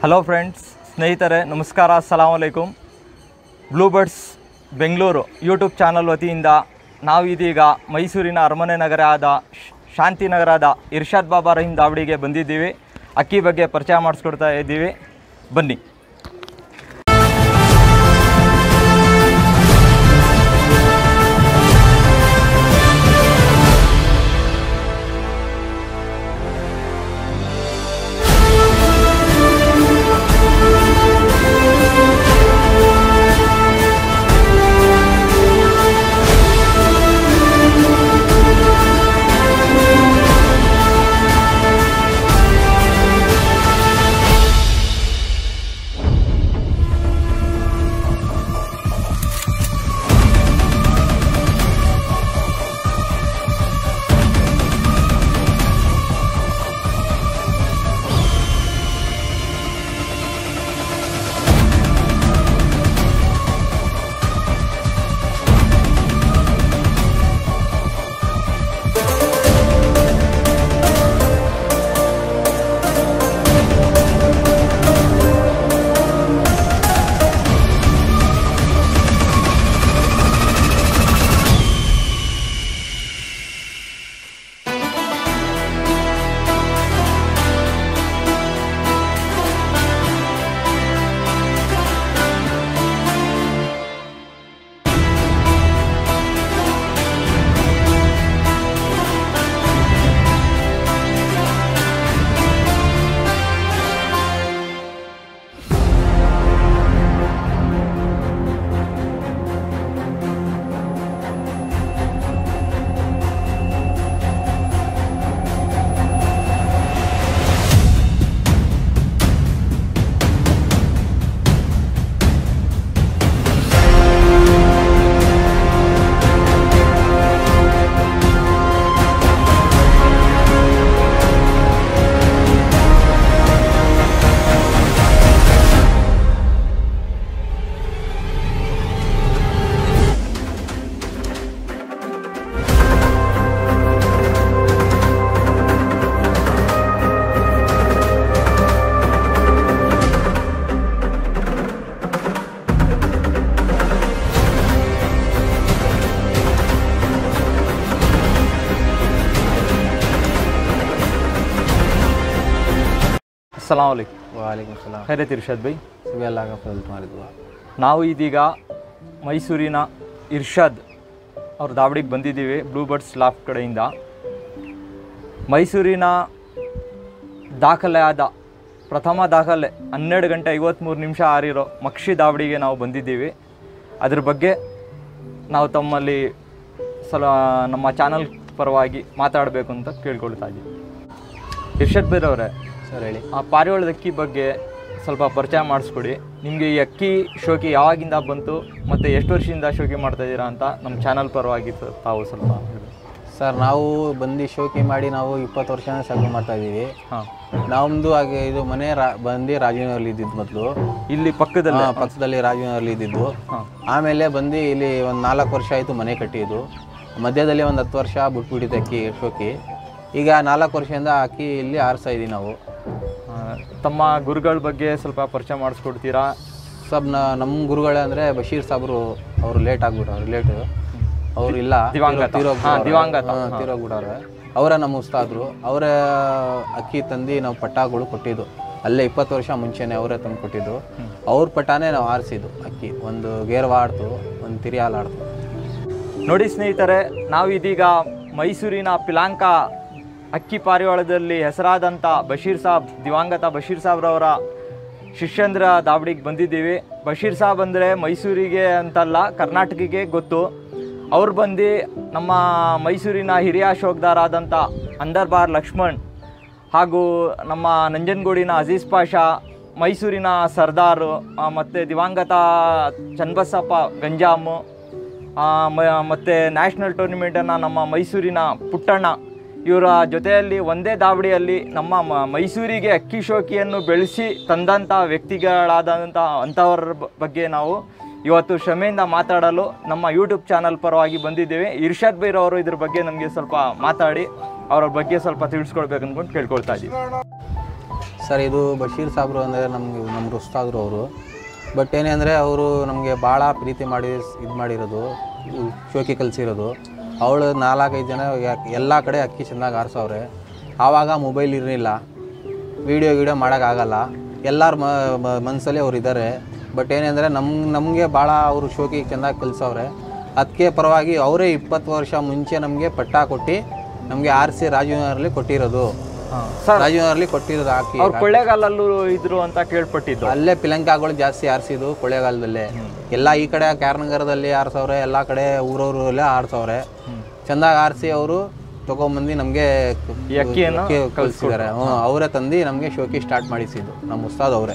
Hello friends ಸ್ನೇಹಿತರೆ ನಮಸ್ಕಾರ ಅಸ್ಸಲಾಂ ವಲೈಕುಮ್ blue birds Bengaluru YouTube channel ವತಿಯಿಂದ ನಾವು ಇದೀಗ ಮೈಸೂರಿನ ಅರಮನೆ ನಗರ ಆದ ಶ್- ಶಾಂತಿನಗರದ ಇರ್ಷಾದ್ ಬಾಬಾ ರಹೀಂ ದಾವಡಿಗೆ ಬಂದಿದ್ದೀವಿ ಅಕ್ಕಿ ಬಗ್ಗೆ ಪರಿಚಯ ಮಾಡಿಸ್ಕೊಡ್ತಾ ಇದ್ದೀವಿ ಬನ್ನಿ ಅಸ್ಸಲಾಂ ವಲೈಕುಮ್ ವಾಲೇಕುಮ್ ಸಲಾಮ್ ಖೈರತ್ ಇರ್ಷಾದ್ ಬೈ ಇವೆಲ್ಲ ಫಲ್ಟ್ ಮಾಡಿದ್ವು ನಾವು ಇದೀಗ ಮೈಸೂರಿನ ಇರ್ಷಾದ್ ಅವ್ರ ದಾವಡಿಗೆ ಬಂದಿದ್ದೀವಿ ಬ್ಲೂ ಬರ್ಡ್ಸ್ ಲಾಫ್ಟ್ ಕಡೆಯಿಂದ ಮೈಸೂರಿನ ದಾಖಲೆ ಆದ ಪ್ರಥಮ ದಾಖಲೆ ಹನ್ನೆರಡು ಗಂಟೆ ಐವತ್ತ್ಮೂರು ನಿಮಿಷ ಆರಿರೋ ಮಕ್ಷಿ ದಾವಡಿಗೆ ನಾವು ಬಂದಿದ್ದೀವಿ ಅದ್ರ ಬಗ್ಗೆ ನಾವು ತಮ್ಮಲ್ಲಿ ಸಲ ನಮ್ಮ ಚಾನಲ್ ಪರವಾಗಿ ಮಾತಾಡಬೇಕು ಅಂತ ಕೇಳ್ಕೊಳ್ತಾ ಇದ್ದೀವಿ ಇರ್ಷದ್ ಬೇರವ್ರೆ ಸರ್ ಹೇಳಿ ಆ ಪಾರಿವಾಳದ ಅಕ್ಕಿ ಬಗ್ಗೆ ಸ್ವಲ್ಪ ಪರಿಚಯ ಮಾಡಿಸ್ಕೊಡಿ ನಿಮಗೆ ಈ ಅಕ್ಕಿ ಶೋಕಿ ಯಾವಾಗಿಂದ ಬಂತು ಮತ್ತು ಎಷ್ಟು ವರ್ಷದಿಂದ ಶೋಕಿ ಮಾಡ್ತಾ ಇದ್ದೀರಾ ಅಂತ ನಮ್ಮ ಚಾನಲ್ ಪರವಾಗಿ ತ- ತಾವು ಸ್ವಲ್ಪ ಹೇಳಿ ಸರ್ ನಾವು ಬಂದು ಶೋಕಿ ಮಾಡಿ ನಾವು ಇಪ್ಪತ್ತು ವರ್ಷ ಸಾಕು ಮಾಡ್ತಾ ಇದ್ದೀವಿ ಹಾಂ ನಮ್ಮದು ಹಾಗೆ ಇದು ಮನೆ ರಾ ಬಂದು ರಾಜೀವ್ನಗರಲ್ಲಿ ಇದ್ದಿದ್ದು ಮೊದಲು ಇಲ್ಲಿ ಪಕ್ಕದಲ್ಲಿ ಪಕ್ಕದಲ್ಲಿ ರಾಜೀವ್ನಗರಲ್ಲಿ ಇದ್ದಿದ್ದು ಹಾಂ ಆಮೇಲೆ ಬಂದು ಇಲ್ಲಿ ಒಂದು ನಾಲ್ಕು ವರ್ಷ ಆಯಿತು ಮನೆ ಕಟ್ಟಿದ್ದು ಮಧ್ಯದಲ್ಲಿ ಒಂದು ಹತ್ತು ವರ್ಷ ಬಿಟ್ಬಿಟ್ಟಿದ್ದು ಅಕ್ಕಿ ಶೋಕಿ ಈಗ ನಾಲ್ಕು ವರ್ಷದಿಂದ ಅಕ್ಕಿ ಇಲ್ಲಿ ಆರಿಸ್ತಾ ಇದ್ದೀವಿ ನಾವು ತಮ್ಮ ಗುರುಗಳ ಬಗ್ಗೆ ಸ್ವಲ್ಪ ಪರಿಚಯ ಮಾಡಿಸ್ಕೊಡ್ತೀರಾ ಸಬ್ ನಮ್ಮ ಗುರುಗಳೇ ಅಂದರೆ ಬಶೀರ್ ಸಾಬ್ರು ಅವರು ಲೇಟ್ ಆಗ್ಬಿಟ್ಟವ್ರು ಲೇಟು ಅವ್ರು ಇಲ್ಲ ದಿವಂಗತ. ಹಾ, ದಿವಂಗತ. ತೀರೋಗ್ಬಿಟ್ಟವ್ರೆ ಅವರ ನಮ್ಮ ಉಸ್ತಾದ್ರು ಅವರ ಅಕ್ಕಿ ತಂದು ನಾವು ಪಟ್ಟಾಗಳು ಕೊಟ್ಟಿದ್ದು ಅಲ್ಲೇ ಇಪ್ಪತ್ತು ವರ್ಷ ಮುಂಚೆನೆ ಅವರೇ ತಂದು ಕೊಟ್ಟಿದ್ದು ಅವ್ರ ಪಟ್ಟಾನೇ ನಾವು ಆರಿಸಿದ್ದು ಅಕ್ಕಿ ಒಂದು ಗೇರ್ವಾ ಆಡ್ತು ಒಂದು ತಿರಿಯಾಲ್ ಆಡ್ತು ನೋಡಿ ಸ್ನೇಹಿತರೆ ನಾವು ಇದೀಗ ಮೈಸೂರಿನ ಪಿಲಾಂಕ ಅಕ್ಕಿ ಪಾರಿವಾಳದಲ್ಲಿ ಹೆಸರಾದಂಥ ಬಶೀರ್ ಸಾಬ್ ದಿವಂಗತ ಬಶೀರ್ ಸಾಬ್ರವರ ಶಿಷ್ಯಂದ್ರ ದಾವಡಿಗೆ ಬಂದಿದ್ದೀವಿ ಬಶೀರ್ ಸಾಬ್ ಅಂದರೆ ಮೈಸೂರಿಗೆ ಅಂತಲ್ಲ ಕರ್ನಾಟಕಕ್ಕೆ ಗೊತ್ತು ಅವ್ರು ಬಂದು ನಮ್ಮ ಮೈಸೂರಿನ ಹಿರಿಯ ಶೋಕ್ದಾರಾದಂಥ ಅಂದರ್ಬಾರ್ ಲಕ್ಷ್ಮಣ್ ಹಾಗೂ ನಮ್ಮ ನಂಜನಗೂಡಿನ ಅಜೀಜ್ ಪಾಷಾ ಮೈಸೂರಿನ ಸರ್ದಾರು ಮತ್ತು ದಿವಂಗತ ಚನ್ನಬಸಪ್ಪ ಗಂಜಾಮು ಆ, ಮ- ಮತ್ತೆ ನ್ಯಾಷನಲ್ ಟೂರ್ನಿಮೆಂಟನ್ನು ನಮ್ಮ ಮೈಸೂರಿನ ಪುಟ್ಟಣ್ಣ ಇವರ ಜೊತೆಯಲ್ಲಿ ಒಂದೇ ದಾವಡಿಯಲ್ಲಿ ನಮ್ಮ ಮ- ಮೈಸೂರಿಗೆ ಅಕ್ಕಿ ಶೋಕಿಯನ್ನು ಬೆಳೆಸಿ ತಂದಂಥ ವ್ಯಕ್ತಿಗಳಾದಂಥ ಅಂಥವ್ರ ಬ- ಬಗ್ಗೆ ನಾವು ಇವತ್ತು ಕ್ಷಮೆಯಿಂದ ಮಾತಾಡಲು ನಮ್ಮ ಯೂಟ್ಯೂಬ್ ಚಾನಲ್ ಪರವಾಗಿ ಬಂದಿದ್ದೇವೆ ಇರ್ಷಾದ್ ಬೈರ್ ಅವರು ಇದ್ರ ಬಗ್ಗೆ ನಮಗೆ ಸ್ವಲ್ಪ ಮಾತಾಡಿ ಅವರ ಬಗ್ಗೆ ಸ್ವಲ್ಪ ತಿಳಿಸ್ಕೊಡ್ಬೇಕು ಅಂದ್ಕೊಂಡು ಕೇಳ್ಕೊಳ್ತಾ ಇದ್ದೀವಿ ಸರ್ ಇದು ಬಶೀರ್ ಸಾಬ್ರು ಅಂದರೆ ನಮ್ಗೆ ನಮ್ಮ ಉಸ್ತಾದ್ರು ಅವರು ಬಟ್ ಏನೇ ಅಂದರೆ ಅವರು ನಮಗೆ ಭಾಳ ಪ್ರೀತಿ ಮಾಡಿ ಇದು ಮಾಡಿರೋದು ಇವ್ ಶೋಕಿ ಕಲಿಸಿರೋದು ಅವಳು ನಾಲ್ಕೈದು ಜನ ಎಲ್ಲ ಕಡೆ ಅಕ್ಕಿ ಚೆಂದಾಗಿ ಆರಿಸವ್ರೆ ಆವಾಗ ಮೊಬೈಲ್ ಇರಲಿಲ್ಲ ವೀಡಿಯೋ ಗೀಡಿಯೋ ಮಾಡೋಕ್ಕಾಗಲ್ಲ ಎಲ್ಲರ ಮನಸ್ಸಲ್ಲಿ ಅವ್ರು ಇದ್ದಾರೆ ಬಟ್ ಏನಂದರೆ ನಮ್ಮ ನಮಗೆ ಭಾಳ ಅವರು ಶೋಕಿ ಚೆಂದಾಗಿ ಕಲಿಸವ್ರೆ ಅದಕ್ಕೆ ಪರವಾಗಿ ಅವರೇ ಇಪ್ಪತ್ತು ವರ್ಷ ಮುಂಚೆ ನಮಗೆ ಪಟ್ಟ ಕೊಟ್ಟು ನಮಗೆ ಆರಿಸಿ ರಾಜೀವ್ನಗರಲ್ಲಿ ಕೊಟ್ಟಿರೋದು ಸರ್ ರಾಜೀವ್ನಗರಲ್ಲಿ ಕೊಟ್ಟಿರೋದು ಹಾಕಿ ಅವ್ರು ಕೊಳ್ಳೇಗಾಲಲ್ಲೂ ಇದ್ರು ಅಂತ ಕೇಳ್ಪಟ್ಟಿದ್ದು ಅಲ್ಲೇ ಪಿಲಂಕಾಗಳು ಜಾಸ್ತಿ ಆರಿಸಿದ್ದು ಕೊಳ್ಳೇಗಾಲದಲ್ಲೇ ಎಲ್ಲ ಈ ಕಡೆ ಕ್ಯಾರ್ನಗರದಲ್ಲಿ ಆರಿಸವ್ರೆ ಎಲ್ಲ ಕಡೆ ಊರೂರಲ್ಲೇ ಆರಿಸವ್ರೆ ಚೆಂದಾಗಿ ಆರಿಸಿ ಅವರು ತಗೊಂಬಂದು ನಮಗೆ ಈ ಅಕ್ಕಿಯನ್ನು ಕಳಿಸಿದ್ದಾರೆ ಹ್ಞೂ ಅವರೇ ತಂದು ನಮಗೆ ಶೋಕಿ ಸ್ಟಾರ್ಟ್ ಮಾಡಿಸಿದ್ದು ನಮ್ಮ ಉಸ್ತಾದ್ ಅವರೇ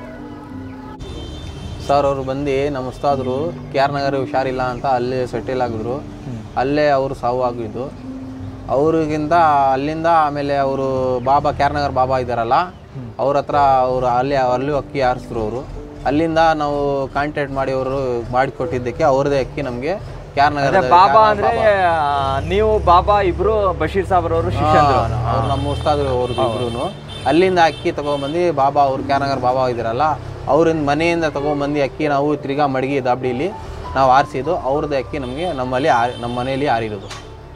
ಸರ್ ಅವರು ಬಂದು ನಮ್ಮ ಉಸ್ತಾದರು ಕೆ ಆರ್ ನಗರ ಹುಷಾರಿಲ್ಲ ಅಂತ ಅಲ್ಲಿ ಸೆಟಲ್ ಆಗಿದ್ರು ಅಲ್ಲೇ ಅವರು ಸಾವು ಆಗಿದ್ದು ಅವ್ರಿಗಿಂತ ಅಲ್ಲಿಂದ ಆಮೇಲೆ ಅವರು ಬಾಬಾ ಕೆ ಆರ್ ನಗರ್ ಬಾಬಾ ಇದ್ದಾರಲ್ಲ ಅವ್ರ ಹತ್ರ ಅವರು ಅಲ್ಲಿ ಅಲ್ಲೂ ಅಕ್ಕಿ ಆರಿಸಿದ್ರು ಅವರು ಅಲ್ಲಿಂದ ನಾವು ಕಾಂಟ್ಯಾಕ್ಟ್ ಮಾಡಿ ಅವರು ಮಾಡಿಕೊಟ್ಟಿದ್ದಕ್ಕೆ ಅವ್ರದ್ದೇ ಅಕ್ಕಿ ನಮಗೆ ಕೆ ಆರ್ ನಗರ ಬಾಬಾ ಅಂದ್ರೆ ಆ, ನೀವು ಬಾಬಾ ಇಬ್ರು ಬಶೀರ್ ಸಾಬ್ರವರು ಶಿಷ್ಯಂದ್ರು ಅವ್ರು ನಮ್ಮ ಉಸ್ತಾದ್ರು ಅವ್ರದ್ದು ಇಬ್ರು ಅಲ್ಲಿಂದ ಅಕ್ಕಿ ತಗೊಂಬಂದು ಬಾಬಾ ಅವ್ರು ಕ್ಯಾನಗರ್ ಬಾಬಾ ಇದ್ದಾರಲ್ಲ ಅವ್ರಿಂದ ಮನೆಯಿಂದ ತಗೊಂಬಂದು ಅಕ್ಕಿ ನಾವು ತಿರ್ಗಾ ಮಡಗಿ ದಾಬಡಿಲಿ ನಾವು ಆರಿಸಿದ್ದು ಅವ್ರದ್ದು ಅಕ್ಕಿ ನಮಗೆ ನಮ್ಮಲ್ಲಿ ಆರಿ ನಮ್ಮ ಮನೆಯಲ್ಲಿ ಆರಿರೋದು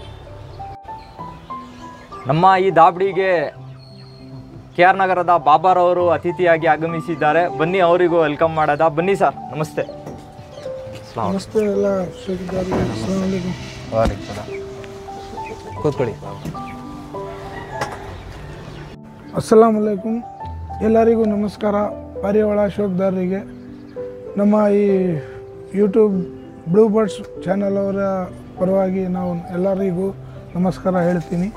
ನಮ್ಮ ಈ ದಾಬಡಿಗೆ ಕೆ ಆರ್ ನಗರದ ಬಾಬಾರವರು ಅತಿಥಿಯಾಗಿ ಆಗಮಿಸಿದ್ದಾರೆ ಬನ್ನಿ ಅವರಿಗೂ ವೆಲ್ಕಮ್ ಮಾಡೋದ ಬನ್ನಿ ಸರ್ ನಮಸ್ತೆ ಅಸ್ಲಾಂ ನಮಸ್ತೆ ಎಲ್ಲ ಶ್ರೀಗಾರಿಗೆ ಅಸ್ಸಲಾಮಲೈಕುಮ್ ಕೂತ್ಕೊಳ್ಳಿ ಅಸ್ಸಲಾಮಲೈಕುಮ್ ಎಲ್ಲರಿಗೂ ನಮಸ್ಕಾರ ಪಾರಿವಾಳ ಶೋಕ್ದಾರರಿಗೆ ನಮ್ಮ ಈ ಯೂಟ್ಯೂಬ್ ಬ್ಲೂ ಬರ್ಡ್ಸ್ ಚಾನಲ್ ಅವರ ಪರವಾಗಿ ನಾವು ಎಲ್ಲರಿಗೂ ನಮಸ್ಕಾರ ಹೇಳ್ತೀನಿ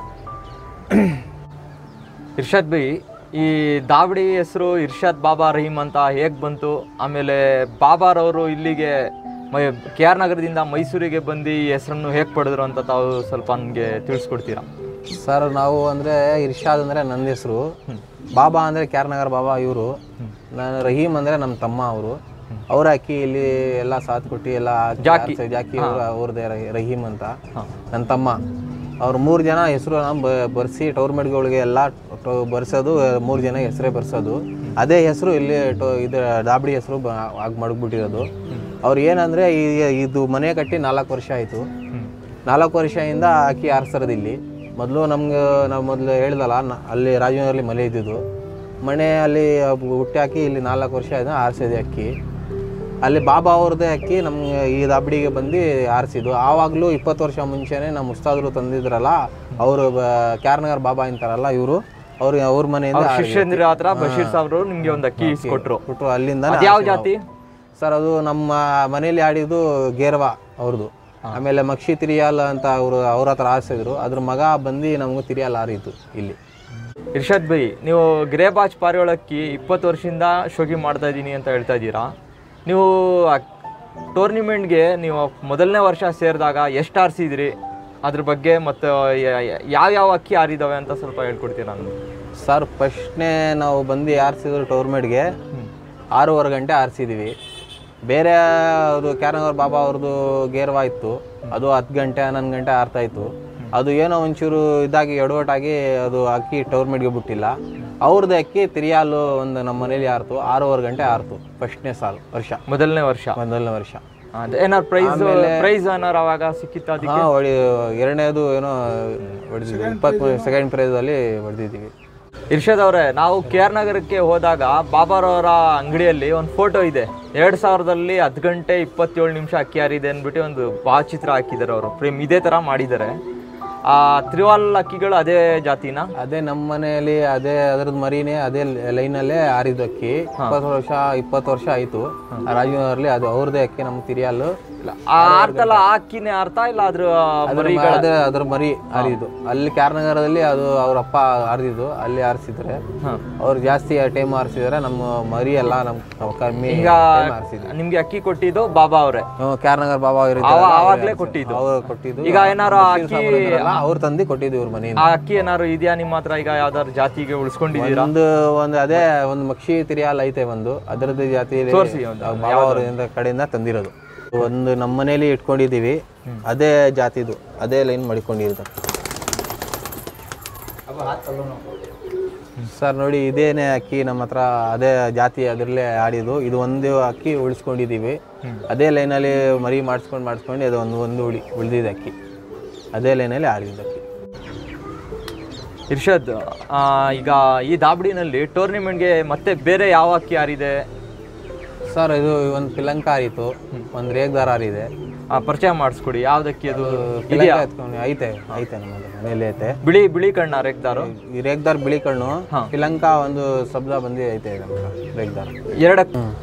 ಇರ್ಷಾದ್ ಬೈ ಈ ದಾವಡಿ ಹೆಸರು ಇರ್ಷಾದ್ ಬಾಬಾ ರಹೀಮ್ ಅಂತ ಹೇಗೆ ಬಂತು ಆಮೇಲೆ ಬಾಬಾರವರು ಇಲ್ಲಿಗೆ ಮೈ ಕೆ ಆರ್ ನಗರದಿಂದ ಮೈಸೂರಿಗೆ ಬಂದು ಈ ಹೆಸರನ್ನು ಹೇಗೆ ಪಡೆದ್ರು ಅಂತ ತಾವು ಸ್ವಲ್ಪ ನನಗೆ ತಿಳಿಸ್ಕೊಡ್ತೀರಾ ಸರ್ ನಾವು ಅಂದರೆ ಇರ್ಷಾದ್ ಅಂದರೆ ನನ್ನ ಹೆಸರು ಬಾಬಾ ಅಂದರೆ ಕ್ಯಾರ್ನಗರ್ ಬಾಬಾ ಇವರು ನಾನು ರಹೀಮ್ ಅಂದರೆ ನಮ್ಮ ತಮ್ಮ ಅವರು ಅವ್ರ ಅಕ್ಕಿ ಇಲ್ಲಿ ಎಲ್ಲ ಸಾಥ್ ಕೊಟ್ಟು ಎಲ್ಲ ಹಾಕಿ ಜಾಕಿ. ಆರ್ಸಿ- ಜಾಕಿ ಅವ್ರ ಅವ್ರದ್ದೇ ರಹೀಮ್ ಅಂತ ನನ್ನ ತಮ್ಮ ಅವ್ರು ಮೂರು ಜನ ಹೆಸರು ಬರ್ಸಿ ಟೌರ್ಮೆಟ್ಗಳಿಗೆ ಎಲ್ಲ ಬರ್ಸೋದು ಮೂರು ಜನ ಹೆಸರೇ ಬರ್ಸೋದು ಅದೇ ಹೆಸರು ಇಲ್ಲಿ ಟೋ ಇದು ದಾಬಡಿ ಹೆಸರು ಆಗಿ ಮಡಗ್ಬಿಟ್ಟಿರೋದು ಅವ್ರು ಏನಂದರೆ ಈ ಇದು ಮನೆ ಕಟ್ಟಿ ನಾಲ್ಕು ವರ್ಷ ಆಯಿತು ನಾಲ್ಕು ವರ್ಷದಿಂದ ಅಕ್ಕಿ ಆರಿಸ್ತಾರದು ಇಲ್ಲಿ ಮೊದಲು ನಮ್ಗೆ ನಾವು ಮೊದಲು ಹೇಳ್ದಲ್ಲ ನ- ಅಲ್ಲಿ ರಾಜೀವ್ನಗರಲ್ಲಿ ಮನೆ ಇದ್ದಿದ್ದು ಮನೆ ಅಲ್ಲಿ ಹುಟ್ಟಿ ಹಾಕಿ ಇಲ್ಲಿ ನಾಲ್ಕು ವರ್ಷ ಆಯ್ತು ಆರಿಸಿದೆ ಅಕ್ಕಿ ಅಲ್ಲಿ ಬಾಬಾ ಅವ್ರದ್ದೇ ಅಕ್ಕಿ ನಮ್ಗೆ ಈ ದಾಬಡಿಗೆ ಬಂದು ಆರಿಸಿದ್ದು ಆವಾಗಲೂ ಇಪ್ಪತ್ತು ವರ್ಷ ಮುಂಚೆನೇ ನಮ್ಮ ಉಸ್ತಾದರು ತಂದಿದ್ರಲ್ಲ ಅವರು ಕ್ಯಾರ್ನಗರ್ ಬಾಬಾ ಅಂತಾರಲ್ಲ ಇವರು ಅವ್ರು ಅವ್ರ ಮನೆಯಿಂದ ಶಿಷ್ಯಂದ್ರ ಹತ್ರ ಬಶೀರ್ ಸಾಬ್ರವರು ನಿಮಗೆ ಒಂದು ಅಕ್ಕಿ ಇಸ್ಕೊಟ್ರು ಕೊಟ್ಟು ಅಲ್ಲಿಂದ ಯಾವ ಜಾತಿ ಸರ್ ಅದು ನಮ್ಮ ಮನೇಲಿ ಆಡಿದ್ದು ಗೇರ್ವಾ ಅವ್ರದ್ದು ಆಮೇಲೆ ಮಕ್ಷಿ ತಿರಿಯಾಲ್ ಅಂತ ಅವರು ಅವ್ರ ಹತ್ರ ಆರಿಸಿದ್ರು ಅದ್ರ ಮಗ ಬಂದು ನಮಗೂ ತಿರಿಯಾಲ್ ಆರಿತು ಇಲ್ಲಿ ಇರ್ಷಾದ್ ಬೈ ನೀವು ಗ್ರೇಬಾಜ್ ಪಾರಿವಾಳಕ್ಕಿ ಇಪ್ಪತ್ತು ವರ್ಷದಿಂದ ಶೋಕಿ ಮಾಡ್ತಾ ಇದ್ದೀನಿ ಅಂತ ಹೇಳ್ತಾ ಇದ್ದೀರಾ ನೀವು ಟೂರ್ನಿಮೆಂಟ್ಗೆ ನೀವು ಮೊದಲನೇ ವರ್ಷ ಸೇರಿದಾಗ ಎಷ್ಟು ಆರಿಸಿದ್ರಿ ಅದ್ರ ಬಗ್ಗೆ ಮತ್ತು ಯಾವ್ಯಾವ ಅಕ್ಕಿ ಆರಿದಾವೆ ಅಂತ ಸ್ವಲ್ಪ ಹೇಳ್ಕೊಡ್ತೀರಾ ನನಗೆ ಸರ್ ಫಸ್ಟ್ನೇ ನಾವು ಬಂದು ಆರಿಸಿದ್ರು ಟೌರ್ಮೆಟ್ಗೆ ಆರೂವರೆ ಗಂಟೆ ಆರಿಸಿದ್ವಿ ಬೇರೆ ಅದು ಕ್ಯಾರನಗರ್ ಬಾಬಾ ಅವ್ರದ್ದು ಗೇರ್ವಾ ಇತ್ತು ಅದು ಹತ್ತು ಗಂಟೆ ಹನ್ನೊಂದು ಗಂಟೆ ಆರ್ತಾ ಇತ್ತು ಅದು ಏನೋ ಒಂಚೂರು ಇದಾಗಿ ಎಡವಟ್ಟಾಗಿ ಅದು ಅಕ್ಕಿ ಟೌರ್ಮೆಟ್ಗೆ ಬಿಟ್ಟಿಲ್ಲ ಅವ್ರದ್ದು ಅಕ್ಕಿ ತಿರಿಯಾಲು ಒಂದು ನಮ್ಮ ಮನೇಲಿ ಆರ್ತು ಆರೂವರೆ ಗಂಟೆ ಆರ್ತು ಫಸ್ಟ್ನೇ ಸಾಲು ವರ್ಷ ಮೊದಲನೇ ವರ್ಷ ಮೊದಲನೇ ವರ್ಷ ಅದೇ ಏನಾರು ಪ್ರೈಸ್ ಪ್ರೈಸ್ ಏನಾರು ಅವಾಗ ಸಿಕ್ಕಿತ್ತ ಅದಕ್ಕೆ ಹಾಂ ಹೊಡಿ ಎರಡನೇದು ಏನೋ ಹೊಡೆದಿದ್ವಿ ಇಪ್ಪತ್ತ್ ಸೆಕೆಂಡ್ ಪ್ರೈಸಲ್ಲಿ ಹೊಡೆದಿದ್ದೀವಿ ಇರ್ಷದ್ ಅವರೇ ನಾವು ಕೆ ಆರ್ ನಗರಕ್ಕೆ ಹೋದಾಗ ಬಾಬಾರವರ ಅಂಗಡಿಯಲ್ಲಿ ಒಂದು ಫೋಟೋ ಇದೆ ಎರಡು ಸಾವಿರದಲ್ಲಿ ಹತ್ತು ಗಂಟೆ ಇಪ್ಪತ್ತೇಳು ನಿಮಿಷ ಅಕ್ಕಿ ಹಾರಿದೆ ಅಂದ್ಬಿಟ್ಟು ಒಂದು ಭಾವಚಿತ್ರ ಹಾಕಿದ್ದಾರೆ ಅವರು ಫ್ರೇಮ್ ಇದೇ ಥರ ಮಾಡಿದ್ದಾರೆ ಆ ತ್ರಿವಾಲ್ ಅಕ್ಕಿಗಳು ಅದೇ ಜಾತಿನ ಅದೇ ನಮ್ಮ ಮನೆಯಲ್ಲಿ ಅದೇ ಅದ್ರದ್ದು ಮರಿನೇ ಅದೇ ಲೈನಲ್ಲೇ ಆರಿದ್ದು ಅಕ್ಕಿ ಇಪ್ಪತ್ತು ವರ್ಷ ಇಪ್ಪತ್ತು ವರ್ಷ ಆಯಿತು ರಾಜೀವ್ನಗರಲ್ಲಿ ಅದು ಅವ್ರದ್ದೇ ಅಕ್ಕಿ ನಮ್ಮ ತಿರಿಯಲ್ಲು ಆ ಆರ್ತಲ್ಲ ಆ ಅಕ್ಕಿನೇ ಅರ್ಥ ಇಲ್ಲ ಅದ್ರ ಅದ್ರ ಮ- ಅದೇ ಅದ್ರ ಮರಿ ಆರಿದ್ದು ಅಲ್ಲಿ ಕ್ಯಾರ್ನಗರದಲ್ಲಿ ಅದು ಅವ್ರ ಅಪ್ಪ ಆರಿದ್ದು ಅಲ್ಲಿ ಆರಿಸಿದ್ರೆ ಅವ್ರು ಜಾಸ್ತಿ ಟೈಮ್ ಆರಿಸಿದ್ರೆ ನಮ್ಮ ಮರಿ ಎಲ್ಲ ನಮ್ಮ ಕಮ್ಮಿ ಈಗ time ಆರಿಸಿದ್ವಿ ನಿಮ್ಗೆ ಅಕ್ಕಿ ಕೊಟ್ಟಿದ್ದು ಬಾಬಾ ಅವರೇ ಹ್ಮ್, ಕ್ಯಾರ್ನಗರ್ ಬಾಬಾ ಅವರು ಅವ- ಆವಾಗ್ಲೇ ಕೊಟ್ಟಿದ್ದು ಅವ್ರು ಕೊಟ್ಟಿದ್ದು ಈಗ ಏನಾರು ಆ ಅಕ್ಕಿ ಅವ್ರು ತಂದು ಕೊಟ್ಟಿದ್ದು ಇವ್ರ ಮನೆಯಿಂದ ಆ ಅಕ್ಕಿ ಏನಾರು ಇದೆಯಾ ನಿಮ್ಮ ಹತ್ರ ಈಗ ಯಾವ್ದಾದ್ರು ಜಾತಿಗೆ ಉಳಿಸ್ಕೊಂಡಿದ್ದೀರಾ ಒಂದು ಒಂದು ಅದೇ ಒಂದು ಮಕ್ಷಿ ತಿರಿಯಾಲ್ ಐತೆ ಒಂದು ಅದರದ್ದು ಜಾತಿ ತೋರ್ಸಿ ಒಂದು. ಬಾಬಾ ಅವರಿಂದ ಕಡೆಯಿಂದ ತಂದಿರೋದು ಒಂದು ನಮ್ಮ ಮನೇಲಿ ಇಟ್ಕೊಂಡಿದ್ದೀವಿ ಅದೇ ಜಾತಿದು ಅದೇ ಲೈನ್ ಮಾಡಿಕೊಂಡಿರೋದು ಸರ್ ನೋಡಿ ಇದೇನೆ ಅಕ್ಕಿ ನಮ್ಮ ಹತ್ರ ಅದೇ ಜಾತಿ ಅದರಲ್ಲೇ ಆಡಿದ್ದು ಇದು ಒಂದು ಅಕ್ಕಿ ಉಳಿಸ್ಕೊಂಡಿದ್ದೀವಿ ಅದೇ ಲೈನಲ್ಲಿ ಮರಿ ಮಾಡಿಸ್ಕೊಂಡು ಮಾಡಿಸ್ಕೊಂಡು ಅದು ಒಂದು ಒಂದು ಉಳಿ ಉಳಿದಿದೆ ಅಕ್ಕಿ ಅದೇ ಲೈನಲ್ಲಿ ಆಡಿದ್ದು ಅಕ್ಕಿ ಇರ್ಷದ್ ಆ, ಈಗ ಈ ದಾಬಡಿನಲ್ಲಿ ಟೂರ್ನಿಮೆಂಟ್ಗೆ ಮತ್ತೆ ಬೇರೆ ಯಾವ ಅಕ್ಕಿ ಯಾರಿದೆ ಸರ್ ಇದು ಒಂದು ಪಿಲಂಕ ಆರಿತು ಒಂದು ರೇಗ್ದಾರ ಆರಿದೆ ಆ, ಪರಿಚಯ ಮಾಡಿಸ್ಕೊಡಿ ಯಾವ್ದಕ್ಕಿ ಅದು ಪಿಲಂಕ ಇದೆಯಾ ಎತ್ಕೊಂಡು ಐತೆ ಐತೆ ನಮ್ಮ ಮನೇಲಿ ಐತೆ ಬಿಳಿ ಬಿಳಿ ಕಣ್ಣ ರೇಗ್ದಾರು ಈ ರೇಗ್ದಾರ್ ಬಿಳಿ ಕಣ್ಣು ಹಾ. ಪಿಲಂಕ ಒಂದು ಶಬ್ದ ಬಂದಿ ಐತೆ ನಮ್ಮ ಹತ್ರ, ರೇಗ್ದಾರ್ ಎರಡಕ್ಕೆ ಹ್ಮ್.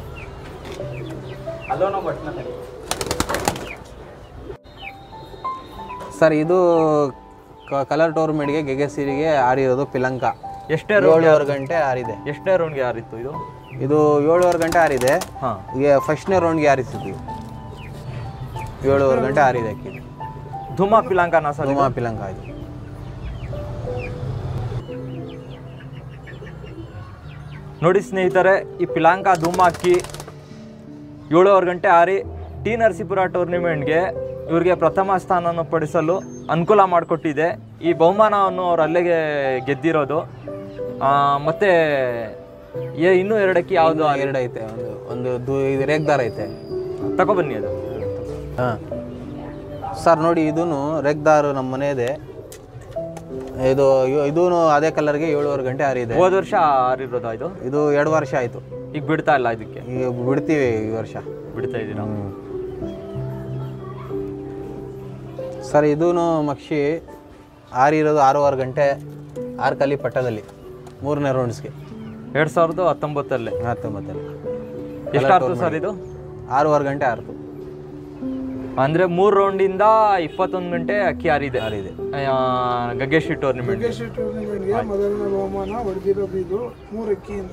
ಸರ್ ಇದು ಕಲರ್ ಟೋರ್ಮೆಂಟ್ಗೆ ಗೆಗೆಸಿರಿಗೆ ಆರಿರೋದು ಪಿಲಂಕ ಎಷ್ಟೇ ರೌಂಡ್ ಏಳುವರೆ ಗಂಟೆ ಆರಿದೆ ಎಷ್ಟೇ ರೌಂಡ್ಗೆ ಯಾರಿತ್ತು ಇದು ಇದು ಏಳುವರೆ ಗಂಟೆ ಆರಿದೆ ಹಾಂ ಈಗ ಫಸ್ಟ್ನೇ ರೌಂಡ್ಗೆ ಆರಿಸಿದ್ವಿ ಏಳುವರೆ ಗಂಟೆ ಆರಿದೆ ಅಕ್ಕಿ ಧುಮಾ ಪಿಲಾಂಕನ ಸರ್ ಧೂಮಾ ಪಿಲಂಕ ಇದು ನೋಡಿ ಸ್ನೇಹಿತರೆ ಈ ಪಿಲಾಂಕ ಧೂಮ ಅಕ್ಕಿ ಏಳುವರೆ ಗಂಟೆ ಆರಿ ಟಿ ನರಸೀಪುರ ಟೂರ್ನಿಮೆಂಟ್ಗೆ ಇವರಿಗೆ ಪ್ರಥಮ ಸ್ಥಾನವನ್ನು ಪಡಿಸಲು ಅನುಕೂಲ ಮಾಡಿಕೊಟ್ಟಿದೆ ಈ ಬಹುಮಾನವನ್ನು ಅವ್ರು ಅಲ್ಲಿಗೆ ಗೆದ್ದಿರೋದು ಆ, ಮತ್ತೆ ಏ- ಇನ್ನೂ ಎರಡಕ್ಕೆ ಯಾವುದು ಎರಡು ಐತೆ ಒಂದು ಒಂದು ದು ಇದು ರೇಗ್ದಾರ್ ಐತೆ ತಗೊಬನ್ನಿ ಅದು ಹಾಂ ಸರ್ ನೋಡಿ ಇದೂ ರೇಗ್ದಾರ್ ನಮ್ಮ ಮನೆ ಇದೆ ಇದು ಇದೂ ಅದೇ ಕಲರ್ಗೆ ಏಳುವರೆ ಗಂಟೆ ಆರಿದೆ ಹೋದ ವರ್ಷ ಆರಿರೋದಾ ಇದು ಇದು ಎರಡು ವರ್ಷ ಆಯಿತು ಈಗ ಬಿಡ್ತಾ ಇಲ್ಲ ಇದಕ್ಕೆ ಈಗ ಬಿಡ್ತೀವಿ ಈ ವರ್ಷ ಬಿಡ್ತಾ ಇದ್ದೀರಾ ಸರ್ ಇದೂ ಮಕ್ಷಿ ಆರಿರೋದು ಆರೂವರೆ ಗಂಟೆ ಆರು ಕಲಿ ಪಟ್ಟದಲ್ಲಿ ಮೂರನೇ ರೌಂಡ್ಸ್ಗೆ ಎರಡು ಸಾವಿರದ ಹತ್ತೊಂಬತ್ತಲ್ಲೇ ಹತ್ತೊಂಬತ್ತಲ್ಲಿ ಎಷ್ಟಾರ್ತು ಸರ್ ಇದು ಆರೂವರೆ ಗಂಟೆ ಆರ್ತು ಅಂದ್ರೆ ಮೂರು ರೌಂಡಿಂದ ಇಪ್ಪತ್ತೊಂದು ಗಂಟೆ ಅಕ್ಕಿ ಆರಿದೆ ಆರಿದೆ ಆ, ಗಗ್ಗೇಶಿ ಟೂರ್ನಿಮೆಂಟ್ ಯೋಗೇಶ್ ಟೂರ್ನಿಮೆಂಟ್ಗೆ ಮೊದಲನೇ ಬಹುಮಾನ ಹೊಡೆದಿರೋದು ಇದು ಮೂರು ಅಕ್ಕಿಯಿಂದ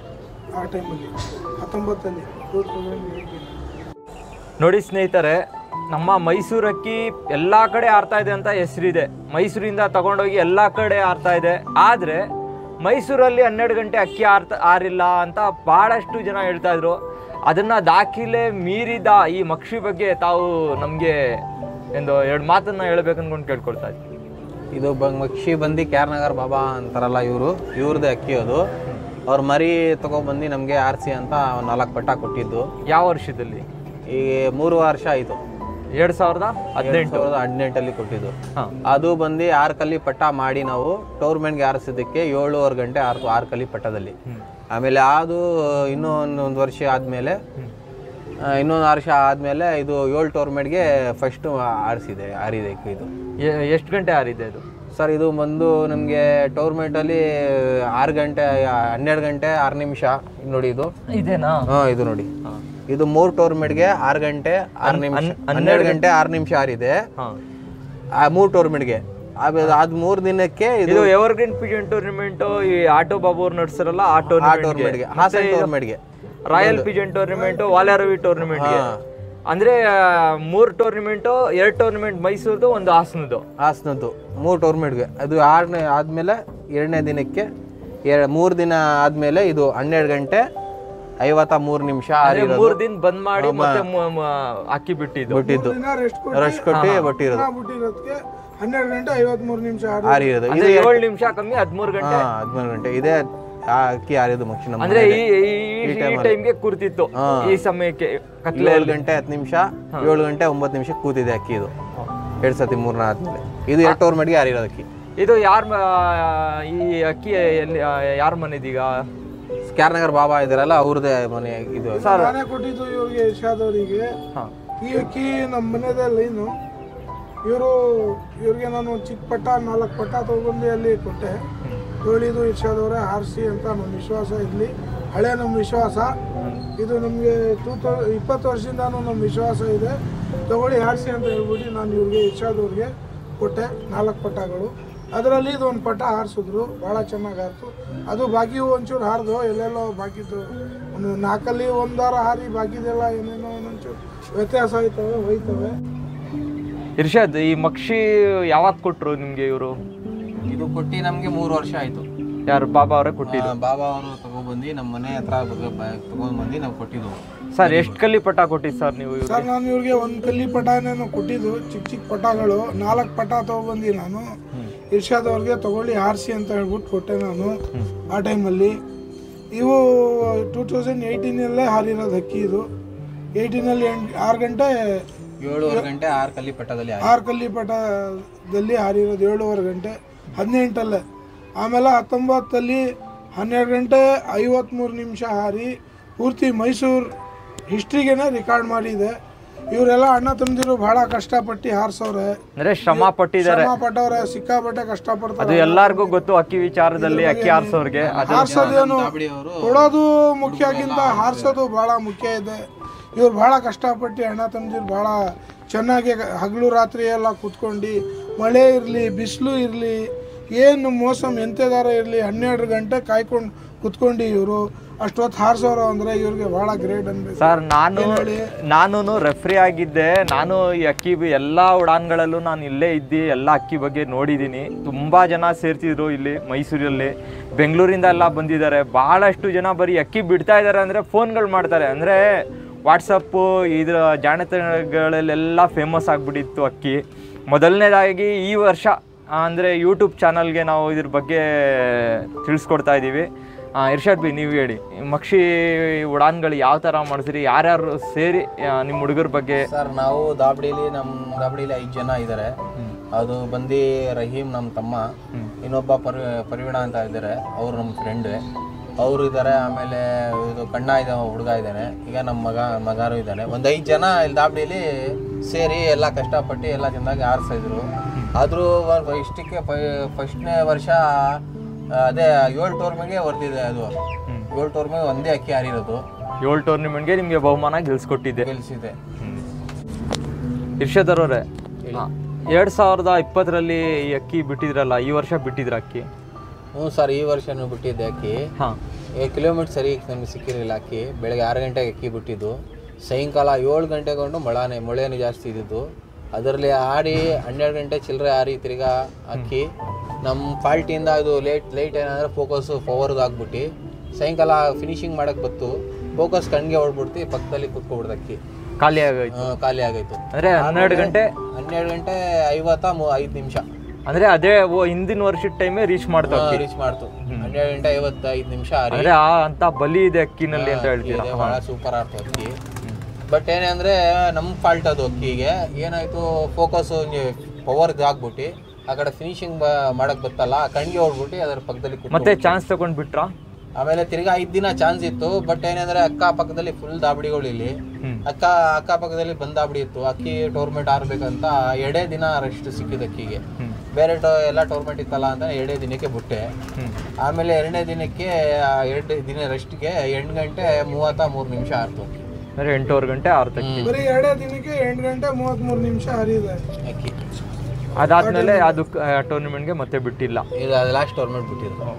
ಆ ಟೈಮಲ್ಲಿ ಹತ್ತೊಂಬತ್ತಲ್ಲಿ ಟೂ ತೌಸಂಡ್ ಏಯ್ಟೀನ್ ನೋಡಿ ಸ್ನೇಹಿತರೆ ನಮ್ಮ ಮೈಸೂರು ಅಕ್ಕಿ ಎಲ್ಲ ಕಡೆ ಆರ್ತಾ ಇದೆ ಅಂತ ಹೆಸರಿದೆ ಮೈಸೂರಿಂದ ತಗೊಂಡೋಗಿ ಎಲ್ಲ ಕಡೆ ಆರ್ತಾ ಇದೆ ಆದರೆ ಮೈಸೂರಲ್ಲಿ ಹನ್ನೆರಡು ಗಂಟೆ ಅಕ್ಕಿ ಆರ್ತ ಆರಿಲ್ಲ ಅಂತ ಭಾಳಷ್ಟು ಜನ ಹೇಳ್ತಾ ಇದ್ರು ಅದನ್ನ ದಾಖಲೆ ಮೀರಿದ ಈ ಮಕ್ಷಿ ಬಗ್ಗೆ ತಾವು ನಮಗೆ ಒಂದು ಎರಡು ಮಾತನ್ನ ಹೇಳ್ಬೇಕು ಅನ್ಕೊಂಡು ಕೇಳ್ಕೊಳ್ತಾ ಇದ್ವಿ ಇದು ಬ ಮಕ್ಷಿ ಬಂದು ಕ್ಯಾರ್ನಗರ್ ಬಾಬಾ ಅಂತಾರಲ್ಲ ಇವರು ಇವ್ರದ್ದೇ ಅಕ್ಕಿ ಅದು ಅವ್ರ ಮರಿ ತಗೊಬಂದು ನಮಗೆ ಆರಿಸಿ ಅಂತ ಒಂದು ನಾಲ್ಕು ಪಟ್ಟ ಕೊಟ್ಟಿದ್ದು ಯಾವ ವರ್ಷದಲ್ಲಿ ಈ ಮೂರು ವರ್ಷ ಆಯಿತು ಎರಡು ಸಾವಿರದ ಹದಿನೆಂಟು ಸಾವಿರದ ಹದಿನೆಂಟಲ್ಲಿ ಕೊಟ್ಟಿದ್ದು ಹಾಂ ಅದು ಬಂದು ಆರು ಕಲ್ಲಿ ಪಟ್ಟ ಮಾಡಿ ನಾವು ಟೂರ್ಮೆಂಟ್ಗೆ ಆರಿಸಿದ್ದಕ್ಕೆ ಏಳುವರೆ ಗಂಟೆ ಆರು ಆರು ಕಲ್ಲಿ ಪಟ್ಟದಲ್ಲಿ ಆಮೇಲೆ ಅದು ಇನ್ನೂ ಒಂದು ವರ್ಷ ಆದಮೇಲೆ ಇನ್ನೊಂದು ವರ್ಷ ಆದಮೇಲೆ ಇದು ಏಳು ಟೂರ್ಮೆಂಟ್ಗೆ ಫಸ್ಟು ಆರಿಸಿದೆ ಆರಿದೆ ಇದು ಎಷ್ಟು ಗಂಟೆ ಆರಿದೆ ಅದು ಸರ್ ಇದು ಬಂದು ನಮಗೆ ಟೂರ್ಮೆಂಟಲ್ಲಿ ಆರು ಗಂಟೆ ಹನ್ನೆರಡು ಗಂಟೆ ಆರು ನಿಮಿಷ ನೋಡಿ ಇದು ಇದೇನಾ ಹಾಂ ಇದು ನೋಡಿ ಇದು ಮೂರು ಟೂರ್ಮೆಂಟ್ಗೆ ಆರು ಗಂಟೆ ಆರು ನಿಮಿಷ ಹನ್ನೆರಡು ಗಂಟೆ ಆರು ನಿಮಿಷ ಆರಿದೆ ಹಾಂ ಆ ಮೂರು ಟೂರ್ಮೆಂಟ್ಗೆ ಅದು ಮೂರು ದಿನಕ್ಕೆ ಇದು ಇದು ಎವರ್ಗ್ರೀನ್ ಪಿಜನ್ ಟೂರ್ನಿಮೆಂಟ್ ಈ ಆಟೋ ಬಾಬು ಅವ್ರು ನಡೆಸಿರಲ್ಲ ಆ ಆ ಟೂರ್ನಿಮೆಂಟ್ ಟೂರ್ಮೆಂಟ್ಗೆ ಹಾಸನ್ ಟೂರ್ಮೆಂಟ್ಗೆ ರಾಯಲ್ ಪಿಜನ್ ಟೂರ್ನಿಮೆಂಟ್ ವಾಲಾರವಿ ಟೂರ್ನಿಮೆಂಟ್ ಅಂದ್ರೆ ಆ, ಮೂರ್ ಟೂರ್ನಿಮೆಂಟ್ ಎರಡ್ ಟೂರ್ನಿಮೆಂಟ್ ಮೈಸೂರ್ದು ಒಂದು ಹಾಸನದ್ದು ಹಾಸನದ್ದು ಮೂರು ಟೂರ್ಮೆಂಟ್ಗೆ ಅದು ಆರನೇ ಆದಮೇಲೆ ಎರಡನೇ ದಿನಕ್ಕೆ ಎರ ಮೂರು ದಿನ ಆದಮೇಲೆ ಇದು ಹನ್ನೆರಡು ಗಂಟೆ ಐವತ್ತ ಮೂರು ನಿಮಿಷ ಆರಿರೋದು ಮೂರ್ ದಿನ ಬಂದ್ ಮಾಡಿ ಮತ್ತೆ ಮು- ಮ- ಅಕ್ಕಿ ಬಿಟ್ಟಿದ್ದು ಬಿಟ್ಟಿದ್ದು ದಿನ ರೆಸ್ಟ್ ಕೊಟ್ಟು ರಶ್ ಕೊಟ್ಟು ಬಿಟ್ಟಿರೋದು ಬಿಟ್ಟಿರೋದಕ್ಕೆ ಹನ್ನೆರಡು ಗಂಟೆ ಐವತ್ಮೂರು ನಿಮಿಷ ಆಡಿ ಆರಿರೋದು ಇದು ಅಂದ್ರೆ ಏಳು ನಿಮಿಷ ಕಮ್ಮಿ ಹದ್ಮೂರ್ ಗಂಟೆ ಹಾಂ ಹದಿಮೂರು ಗಂಟೆ ಇದೇ ಆ ಅಕ್ಕಿ ಆರಿಯೋದು ಮಕ್ಷಿ ನಮ್ಮ ಅಂದ್ರೆ ಈ ಈ- ಈ ಟೈಮ್ಗೆ ಕೂರ್ತಿತ್ತು ಈ ಸಮಯಕ್ಕೆ ಕತ್ಲೆ ಏಳು ಗಂಟೆ ಹತ್ತು ನಿಮಿಷ ಏಳು ಗಂಟೆ ಒಂಬತ್ತು ನಿಮಿಷಕ್ಕೆ ಕೂತಿದೆ ಅಕ್ಕಿ ಇದು ಎರಡು ಸತಿ ಮೂರನ ಆದ್ಮೇಲೆ ಇದು ಎರಡು ಟೂರ್ಮೆಂಟ್ಗೆ ಆರಿರೋದು ಅಕ್ಕಿ ಇದು ಯಾರ ಈ ಅಕ್ಕಿ ಎಲ್ಲಿ ಯಾರ ಮನೆದೀಗ ಕ್ಯಾರ್ನಗರ್ ಬಾಬಾ ಇದಾರಲ್ಲ ಅವ್ರದ್ದೇ ಮನೆ ಇದು ನಾನೇ ಕೊಟ್ಟಿದ್ದು ಇವ್ರಿಗೆ ಇರ್ಷಾದ್ ಅವರಿಗೆ ಹಾ ಈ ಅಕ್ಕಿ ನಮ್ಮ ಮನೆದ ಲೈನು ಇವರು ಇವ್ರಿಗೆ ನಾನು ಒಂದು ಚಿಕ್ಕ ಪಟ್ಟ ನಾಲ್ಕು ಪಟ್ಟ ತೊಗೊಂಡು ಅಲ್ಲಿ ಕೊಟ್ಟೆ ಹೇಳಿದು ಇರ್ಷಾದ್ ಅವರೇ ಹಾರಿಸಿ ಅಂತ ನಮ್ಮ ವಿಶ್ವಾಸ ಇರಲಿ ಹಳೆ ನಮ್ಮ ವಿಶ್ವಾಸ ಇದು ನಮಗೆ ಟೂ ತೌ ಇಪ್ಪತ್ತು ವರ್ಷದಿಂದನೂ ನಮ್ಮ ವಿಶ್ವಾಸ ಇದೆ ತಗೊಳ್ಳಿ ಹಾರಿಸಿ ಅಂತ ಹೇಳ್ಬಿಟ್ಟು ನಾನು ಇವ್ರಿಗೆ ಇರ್ಷಾದ್ ಅವ್ರಿಗೆ ಕೊಟ್ಟೆ ನಾಲ್ಕು ಪಟ್ಟಗಳು ಅದರಲ್ಲಿ ಇದು ಒಂದು ಪಟ್ಟ ಹಾರಿಸಿದ್ರು ಭಾಳ ಚೆನ್ನಾಗಿ ಹಾರಿತು ಅದು ಬಾಕಿ ಒಂಚೂರು ಹಾರ್ದು ಎಲ್ಲೆಲ್ಲೋ ಬಾಕಿದ್ದು ಒಂದು ನಾಲ್ಕಲ್ಲಿ ಒಂದಾರ ಹಾರಿ ಬಾಕಿದೆಲ್ಲ ಏನೇನೋ ಒಂದೊಂಚೂರು ವ್ಯತ್ಯಾಸ ಆಯ್ತವೆ ಹೋಯ್ತವೆ ಇರ್ಷದ್ ಈ ಮಕ್ಷಿ ಯಾವಾಗ ಕೊಟ್ರು ನಿಮ್ಗೆ ಇವರು ಇದು ಕೊಟ್ಟು ನಮಗೆ ಮೂರು ವರ್ಷ ಆಯಿತು ಯಾರು ಬಾಬಾ ಅವರೇ ಕೊಟ್ಟಿದ್ದು ಬಾಬಾ ಅವರು ತಗೊಬಂದು ನಮ್ಮ ಮನೆ ಹತ್ರ ತಗೊಂಡ್ಬಂದು ನಾವು ಕೊಟ್ಟಿದ್ದು ಸರ್ ಎಷ್ಟು ಕಲ್ಲಿ ಪಟ ಕೊಟ್ಟಿದ್ದು ಸರ್ ನೀವು ಇವ್ರಿಗೆ ಸರ್ ನಾನು ಇವ್ರಿಗೆ ಒಂದು ಕಲ್ಲಿ ಪಟಾನೇನು ಕೊಟ್ಟಿದ್ದು ಚಿಕ್ಕ ಚಿಕ್ಕ ಪಟಾಗಳು ನಾಲ್ಕು ಪಟ ತೊಗೊಬಂದು ನಾನು ಇರ್ಷಾದ್ ಅವ್ರಿಗೆ ತಗೊಳ್ಳಿ ಆರಿಸಿ ಅಂತ ಹೇಳ್ಬಿಟ್ಟು ಕೊಟ್ಟೆ ನಾನು ಆ ಟೈಮಲ್ಲಿ ಇವು ಟೂ ತೌಸಂಡ್ ಏಯ್ಟೀನಲ್ಲೇ ಹಾರಿರೋದು ಹಕ್ಕಿ ಇದು ಏಯ್ಟೀನಲ್ಲಿ ಎಂಟು ಆರು ಗಂಟೆ ಏಳುವರೆ ಗಂಟೆ ಆರು ಕಲ್ಲಿ ಪಟ್ಟದಲ್ಲಿ ಆಯ್ತು. ಆರು ಕಲ್ಲಿ ಪಟದಲ್ಲಿ ಹಾರಿರೋದು ಏಳುವರೆ ಗಂಟೆ ಹದಿನೆಂಟಲ್ಲೇ ಆಮೇಲೆ ಹತ್ತೊಂಬತ್ತಲ್ಲಿ ಹನ್ನೆರಡು ಗಂಟೆ ಐವತ್ತ್ಮೂರು ನಿಮಿಷ ಹಾರಿ ಪೂರ್ತಿ ಮೈಸೂರು ಹಿಸ್ಟ್ರಿಗೇನೆ ರೆಕಾರ್ಡ್ ಮಾಡಿದೆ ಇವರೆಲ್ಲ ಅಣ್ಣ ತಂದಿರು ಬಹಳ ಕಷ್ಟಪಟ್ಟು ಹಾರಿಸೋರೆ ಅಂದ್ರೆ ಶ್ರಮ ಪಟ್ಟಿದ್ದಾರೆ ಶ್ರಮ ಪಟ್ಟವ್ರೆ ಸಿಕ್ಕಾಪಟ್ಟೆ ಅದು ಕಷ್ಟಪಡ್ತಾರೆ ಎಲ್ಲಾರ್ಗೂ ಗೊತ್ತು ಅಕ್ಕಿ ವಿಚಾರದಲ್ಲಿ ಅಕ್ಕಿ ಆರಿಸೋರ್ಗೆ ಅದು ಹಾರಿಸೋದೇನು ದಾಬಡಿ ಅವರು ಕೊಡೋದು ಮುಖ್ಯಕ್ಕಿಂತ ಹಾರಿಸೋದು ಬಹಳ ಮುಖ್ಯ ಇದೆ ಇವ್ರು ಬಹಳ ಕಷ್ಟಪಟ್ಟು ಅಣ್ಣ ತಂದಿರು ಬಹಳ ಚೆನ್ನಾಗಿ ಹಗಲು ರಾತ್ರಿ ಎಲ್ಲ ಕೂತ್ಕೊಂಡು ಮಳೆ ಇರಲಿ ಬಿಸಿಲು ಇರಲಿ ಏನು ಮೋಸಮ್ ಎಂತೆದಾರ ಇರಲಿ ಹನ್ನೆರಡು ಗಂಟೆ ಕಾಯ್ಕೊಂಡು ಕುತ್ಕೊಂಡು ಇವರು ಅಷ್ಟೊತ್ತು ಹಾರಿಸೋರು ಅಂದರೆ ಇವ್ರಿಗೆ ಭಾಳ ಗ್ರೇಟ್ ಅನ್ಬೇಕು ಸರ್ ನಾನು ನಾನು ರೆಫ್ರಿ ಆಗಿದ್ದೆ ನಾನು ಈ ಅಕ್ಕಿ ಬಿ- ಎಲ್ಲ ಉಡಾನ್ಗಳಲ್ಲೂ ನಾನು ಇಲ್ಲೇ ಇದ್ದು ಎಲ್ಲ ಅಕ್ಕಿ ಬಗ್ಗೆ ನೋಡಿದ್ದೀನಿ ತುಂಬ ಜನ ಸೇರ್ತಿದ್ರು ಇಲ್ಲಿ ಮೈಸೂರಲ್ಲಿ ಬೆಂಗಳೂರಿಂದ ಎಲ್ಲ ಬಂದಿದ್ದಾರೆ ಭಾಳಷ್ಟು ಜನ ಬರೀ ಅಕ್ಕಿ ಬಿಡ್ತಾ ಇದ್ದಾರೆ ಅಂದರೆ ಫೋನ್ಗಳು ಮಾಡ್ತಾರೆ ಅಂದರೆ ವಾಟ್ಸಪ್ಪು ಇದ್ರ ಜಾಣತನಗಳಲ್ಲೆಲ್ಲ ಫೇಮಸ್ ಆಗಿಬಿಟ್ಟಿತ್ತು ಅಕ್ಕಿ ಮೊದಲನೇದಾಗಿ ಈ ವರ್ಷ ಅಂದರೆ ಯೂಟ್ಯೂಬ್ ಚಾನಲ್ಗೆ ನಾವು ಇದ್ರ ಬಗ್ಗೆ ತಿಳಿಸ್ಕೊಡ್ತಾ ಇದ್ದೀವಿ ಆ, ಇರ್ಷಾದ್ ಬಿ ನೀವು ಹೇಳಿ ಈ ಮಕ್ಷಿ ಉಡಾನ್ಗಳು ಯಾವ ಥರ ಮಾಡಿಸ್ರಿ ಯಾರ್ಯಾರು ಸೇರಿ ಆ, ನಿಮ್ಮ ಹುಡುಗರ ಬಗ್ಗೆ ಸರ್ ನಾವು ದಾಬಡಿಲಿ ನಮ್ಮ ದಾಬಡಿಲಿ ಐದು ಜನ ಇದ್ದಾರೆ ಅದು ಬಂದು ರಹೀಮ್ ನಮ್ಮ ತಮ್ಮ ಇನ್ನೊಬ್ಬ ಪರಿ ಪರಿವೀಣ ಅಂತ ಇದ್ದಾರೆ ಅವರು ನಮ್ಮ ಫ್ರೆಂಡ್ ಅವರು ಇದ್ದಾರೆ ಆಮೇಲೆ ಇದು ಕಣ್ಣ ಇದೆ ಹುಡುಗ ಇದ್ದಾನೆ ಈಗ ನಮ್ಮ ಮಗ ಮಗಾರು ಇದ್ದಾನೆ ಒಂದು ಐದು ಜನ ಇಲ್ಲಿ ದಾಬಡಿಲಿ ಸೇರಿ ಎಲ್ಲ ಕಷ್ಟಪಟ್ಟು ಎಲ್ಲ ಚೆನ್ನಾಗಿ ಆರಿಸಿದ್ರು ಆದರೂ ಇಷ್ಟಕ್ಕೆ ಫಸ್ಟ್ನೇ ವರ್ಷ ಅದೇ ಏಳು ಟೋರ್ಮಿಗೆ ಹೊರ್ದಿದೆ ಅದು ಏಳು ಟೋರ್ಮಿಗೆ ಒಂದೇ ಅಕ್ಕಿ ಹಾರಿರೋದು ಏಳು ಟೂರ್ನಿಮೆಂಟ್ಗೆ ನಿಮಗೆ ಬಹುಮಾನ ಗೆಲ್ಸ್ಕೊಟ್ಟಿದ್ದೆ ಗೆಲ್ಸಿದೆ ಇರ್ಷದ್ ಅವರೇ ಎರಡು ಸಾವಿರದ ಇಪ್ಪತ್ತರಲ್ಲಿ ಈ ಅಕ್ಕಿ ಬಿಟ್ಟಿದ್ರಲ್ಲ ಈ ವರ್ಷ ಬಿಟ್ಟಿದ್ರ ಅಕ್ಕಿ ಹ್ಞೂ ಸರ್ ಈ ವರ್ಷನೂ ಬಿಟ್ಟಿದ್ದೆ ಅಕ್ಕಿ ಹಾಂ ಏ ಕಿಲೋಮೀಟ್ರ್ ಸರಿ ನಮಗೆ ಸಿಕ್ಕಿರಲಿಲ್ಲ ಅಕ್ಕಿ ಬೆಳಗ್ಗೆ ಆರು ಗಂಟೆಗೆ ಅಕ್ಕಿ ಬಿಟ್ಟಿದ್ದು ಸಾಯಂಕಾಲ ಏಳು ಗಂಟೆಗೊಂಡು ಮಳೆನೇ ಮಳೆನೇ ಜಾಸ್ತಿ ಇದ್ದಿದ್ದು ಅದರಲ್ಲಿ ಆಡಿ ಹನ್ನೆರಡು ಗಂಟೆ ಚಿಲ್ಲರೆ ಆರಿ ತಿರ್ಗಾ ಅಕ್ಕಿ ನಮ್ಮ ಫಾಲ್ಟಿಂದ ಅದು ಲೇಟ್ ಲೈಟ್ ಏನಂದರೆ ಫೋಕಸ್ಸು ಪವರ್ದು ಆಗ್ಬಿಟ್ಟು ಸಾಯಂಕಾಲ ಫಿನಿಶಿಂಗ್ ಮಾಡೋಕ್ಕೆ ಬತ್ತು ಫೋಕಸ್ ಕಣ್ಣಿಗೆ ಹೊಡ್ಬಿಡ್ತು ಪಕ್ಕದಲ್ಲಿ ಕುತ್ಕೊಬಿಡ್ದು ಅಕ್ಕಿ ಖಾಲಿ ಆಗೋಯ್ತು ಆ, ಖಾಲಿ ಆಗೋಯ್ತು ಅಂದರೆ ಹನ್ನೆರಡು ಗಂಟೆ ಹನ್ನೆರಡು ಗಂಟೆ ಐವತ್ತ ಮೂ ಐದು ನಿಮಿಷ ಅಂದರೆ ಅದೇ ಓ ಹಿಂದಿನ ವರ್ಷದ ಟೈಮೇ ರೀಚ್ ಮಾಡ್ತಾವ ಅಕ್ಕಿ ರೀಚ್ ಮಾಡ್ತು ಹನ್ನೆರಡು ಗಂಟೆ ಐವತ್ತೈದು ನಿಮಿಷ ಆರಿ ಅಂದರೆ ಆ ಅಂತ ಬಲಿ ಇದೆ ಅಕ್ಕಿನಲ್ಲಿ ಅಂತ ಹೇಳ್ತೀರಾ ಇದೆ, ಬಹಳ ಸೂಪರ್ ಆಡ್ತು ಅಕ್ಕಿ ಬಟ್ ಏನಂದ್ರೆ ನಮ್ಮ ಫಾಲ್ಟ್ ಅದು ಅಕ್ಕಿಗೆ ಏನಾಯ್ತು ಫೋಕಸ್ ಪವರ್ ಆಗ್ಬಿಟ್ಟು ಆ ಕಡೆ ಫಿನಿಶಿಂಗ್ ಮಾಡಕ್ ಬತ್ತಲ್ಲ ಕಣ್ಗೆ ಹೊಡ್ಬಿಟ್ಟು ಅದ್ರ ಪಕ್ಕದಲ್ಲಿ ಕೂತ್ಕೊಂಡು ಮತ್ತೆ ಚಾನ್ಸ್ ತಗೊಂಡ್ ಬಿಟ್ರಾ ಆಮೇಲೆ ತಿರ್ಗಾ ಐದ್ ದಿನ ಚಾನ್ಸ್ ಇತ್ತು ಬಟ್ ಏನಂದ್ರೆ ಅಕ್ಕ ಪಕ್ಕದಲ್ಲಿ ಫುಲ್ ದಾಬಡಿಗಳು ಇಲ್ಲಿ ಹ್ಮ್. ಅಕ್ಕ ಅಕ್ಕ ಪಕ್ಕದಲ್ಲಿ ಬಂದ್ ದಾಬಡಿ ಇತ್ತು ಅಕ್ಕಿ ಟೋರ್ಮೆಂಟ್ ಆರ್ಬೇಕಂತ ಎರಡೇ ದಿನ ರೆಸ್ಟ್ ಸಿಕ್ಕಿದ ಅಕ್ಕಿಗೆ ಹ್ಮ್. ಬೇರೆ ಟೋ ಎಲ್ಲ ಟೋರ್ಮೆಂಟ್ ಇತ್ತಲ್ಲ ಅಂತ ಎರಡೇ ದಿನಕ್ಕೆ ಬಿಟ್ಟೆ ಹ್ಮ್. ಆಮೇಲೆ ಎರಡನೇ ದಿನಕ್ಕೆ ಆ ಎರಡು ದಿನ ರೆಸ್ಟ್ಗೆ ಎಂಟು ಗಂಟೆ ಮೂವತ್ತ ಮೂರು ನಿಮಿಷ ಆಡ್ತು ಅಕ್ಕಿ ಅಂದರೆ ಎಂಟೂವರೆ ಗಂಟೆ ಆರು ತಕ್ಕಿ ಬರೀ ಎರಡೇ ದಿನಕ್ಕೆ ಎಂಟು ಗಂಟೆ ಮೂವತ್ತ್ಮೂರು ನಿಮಿಷ ಹರಿದೆ ಅಕ್ಕಿ ಅದಾದ್ಮೇಲೆ ಅದು ಟೂರ್ನಿಮೆಂಟ್ಗೆ ಮತ್ತೆ ಬಿಟ್ಟಿಲ್ಲ ಇದು ಲಾಸ್ಟ್ ಟೋರ್ಮೆಂಟ್ ಬಿಟ್ಟಿದ್ರು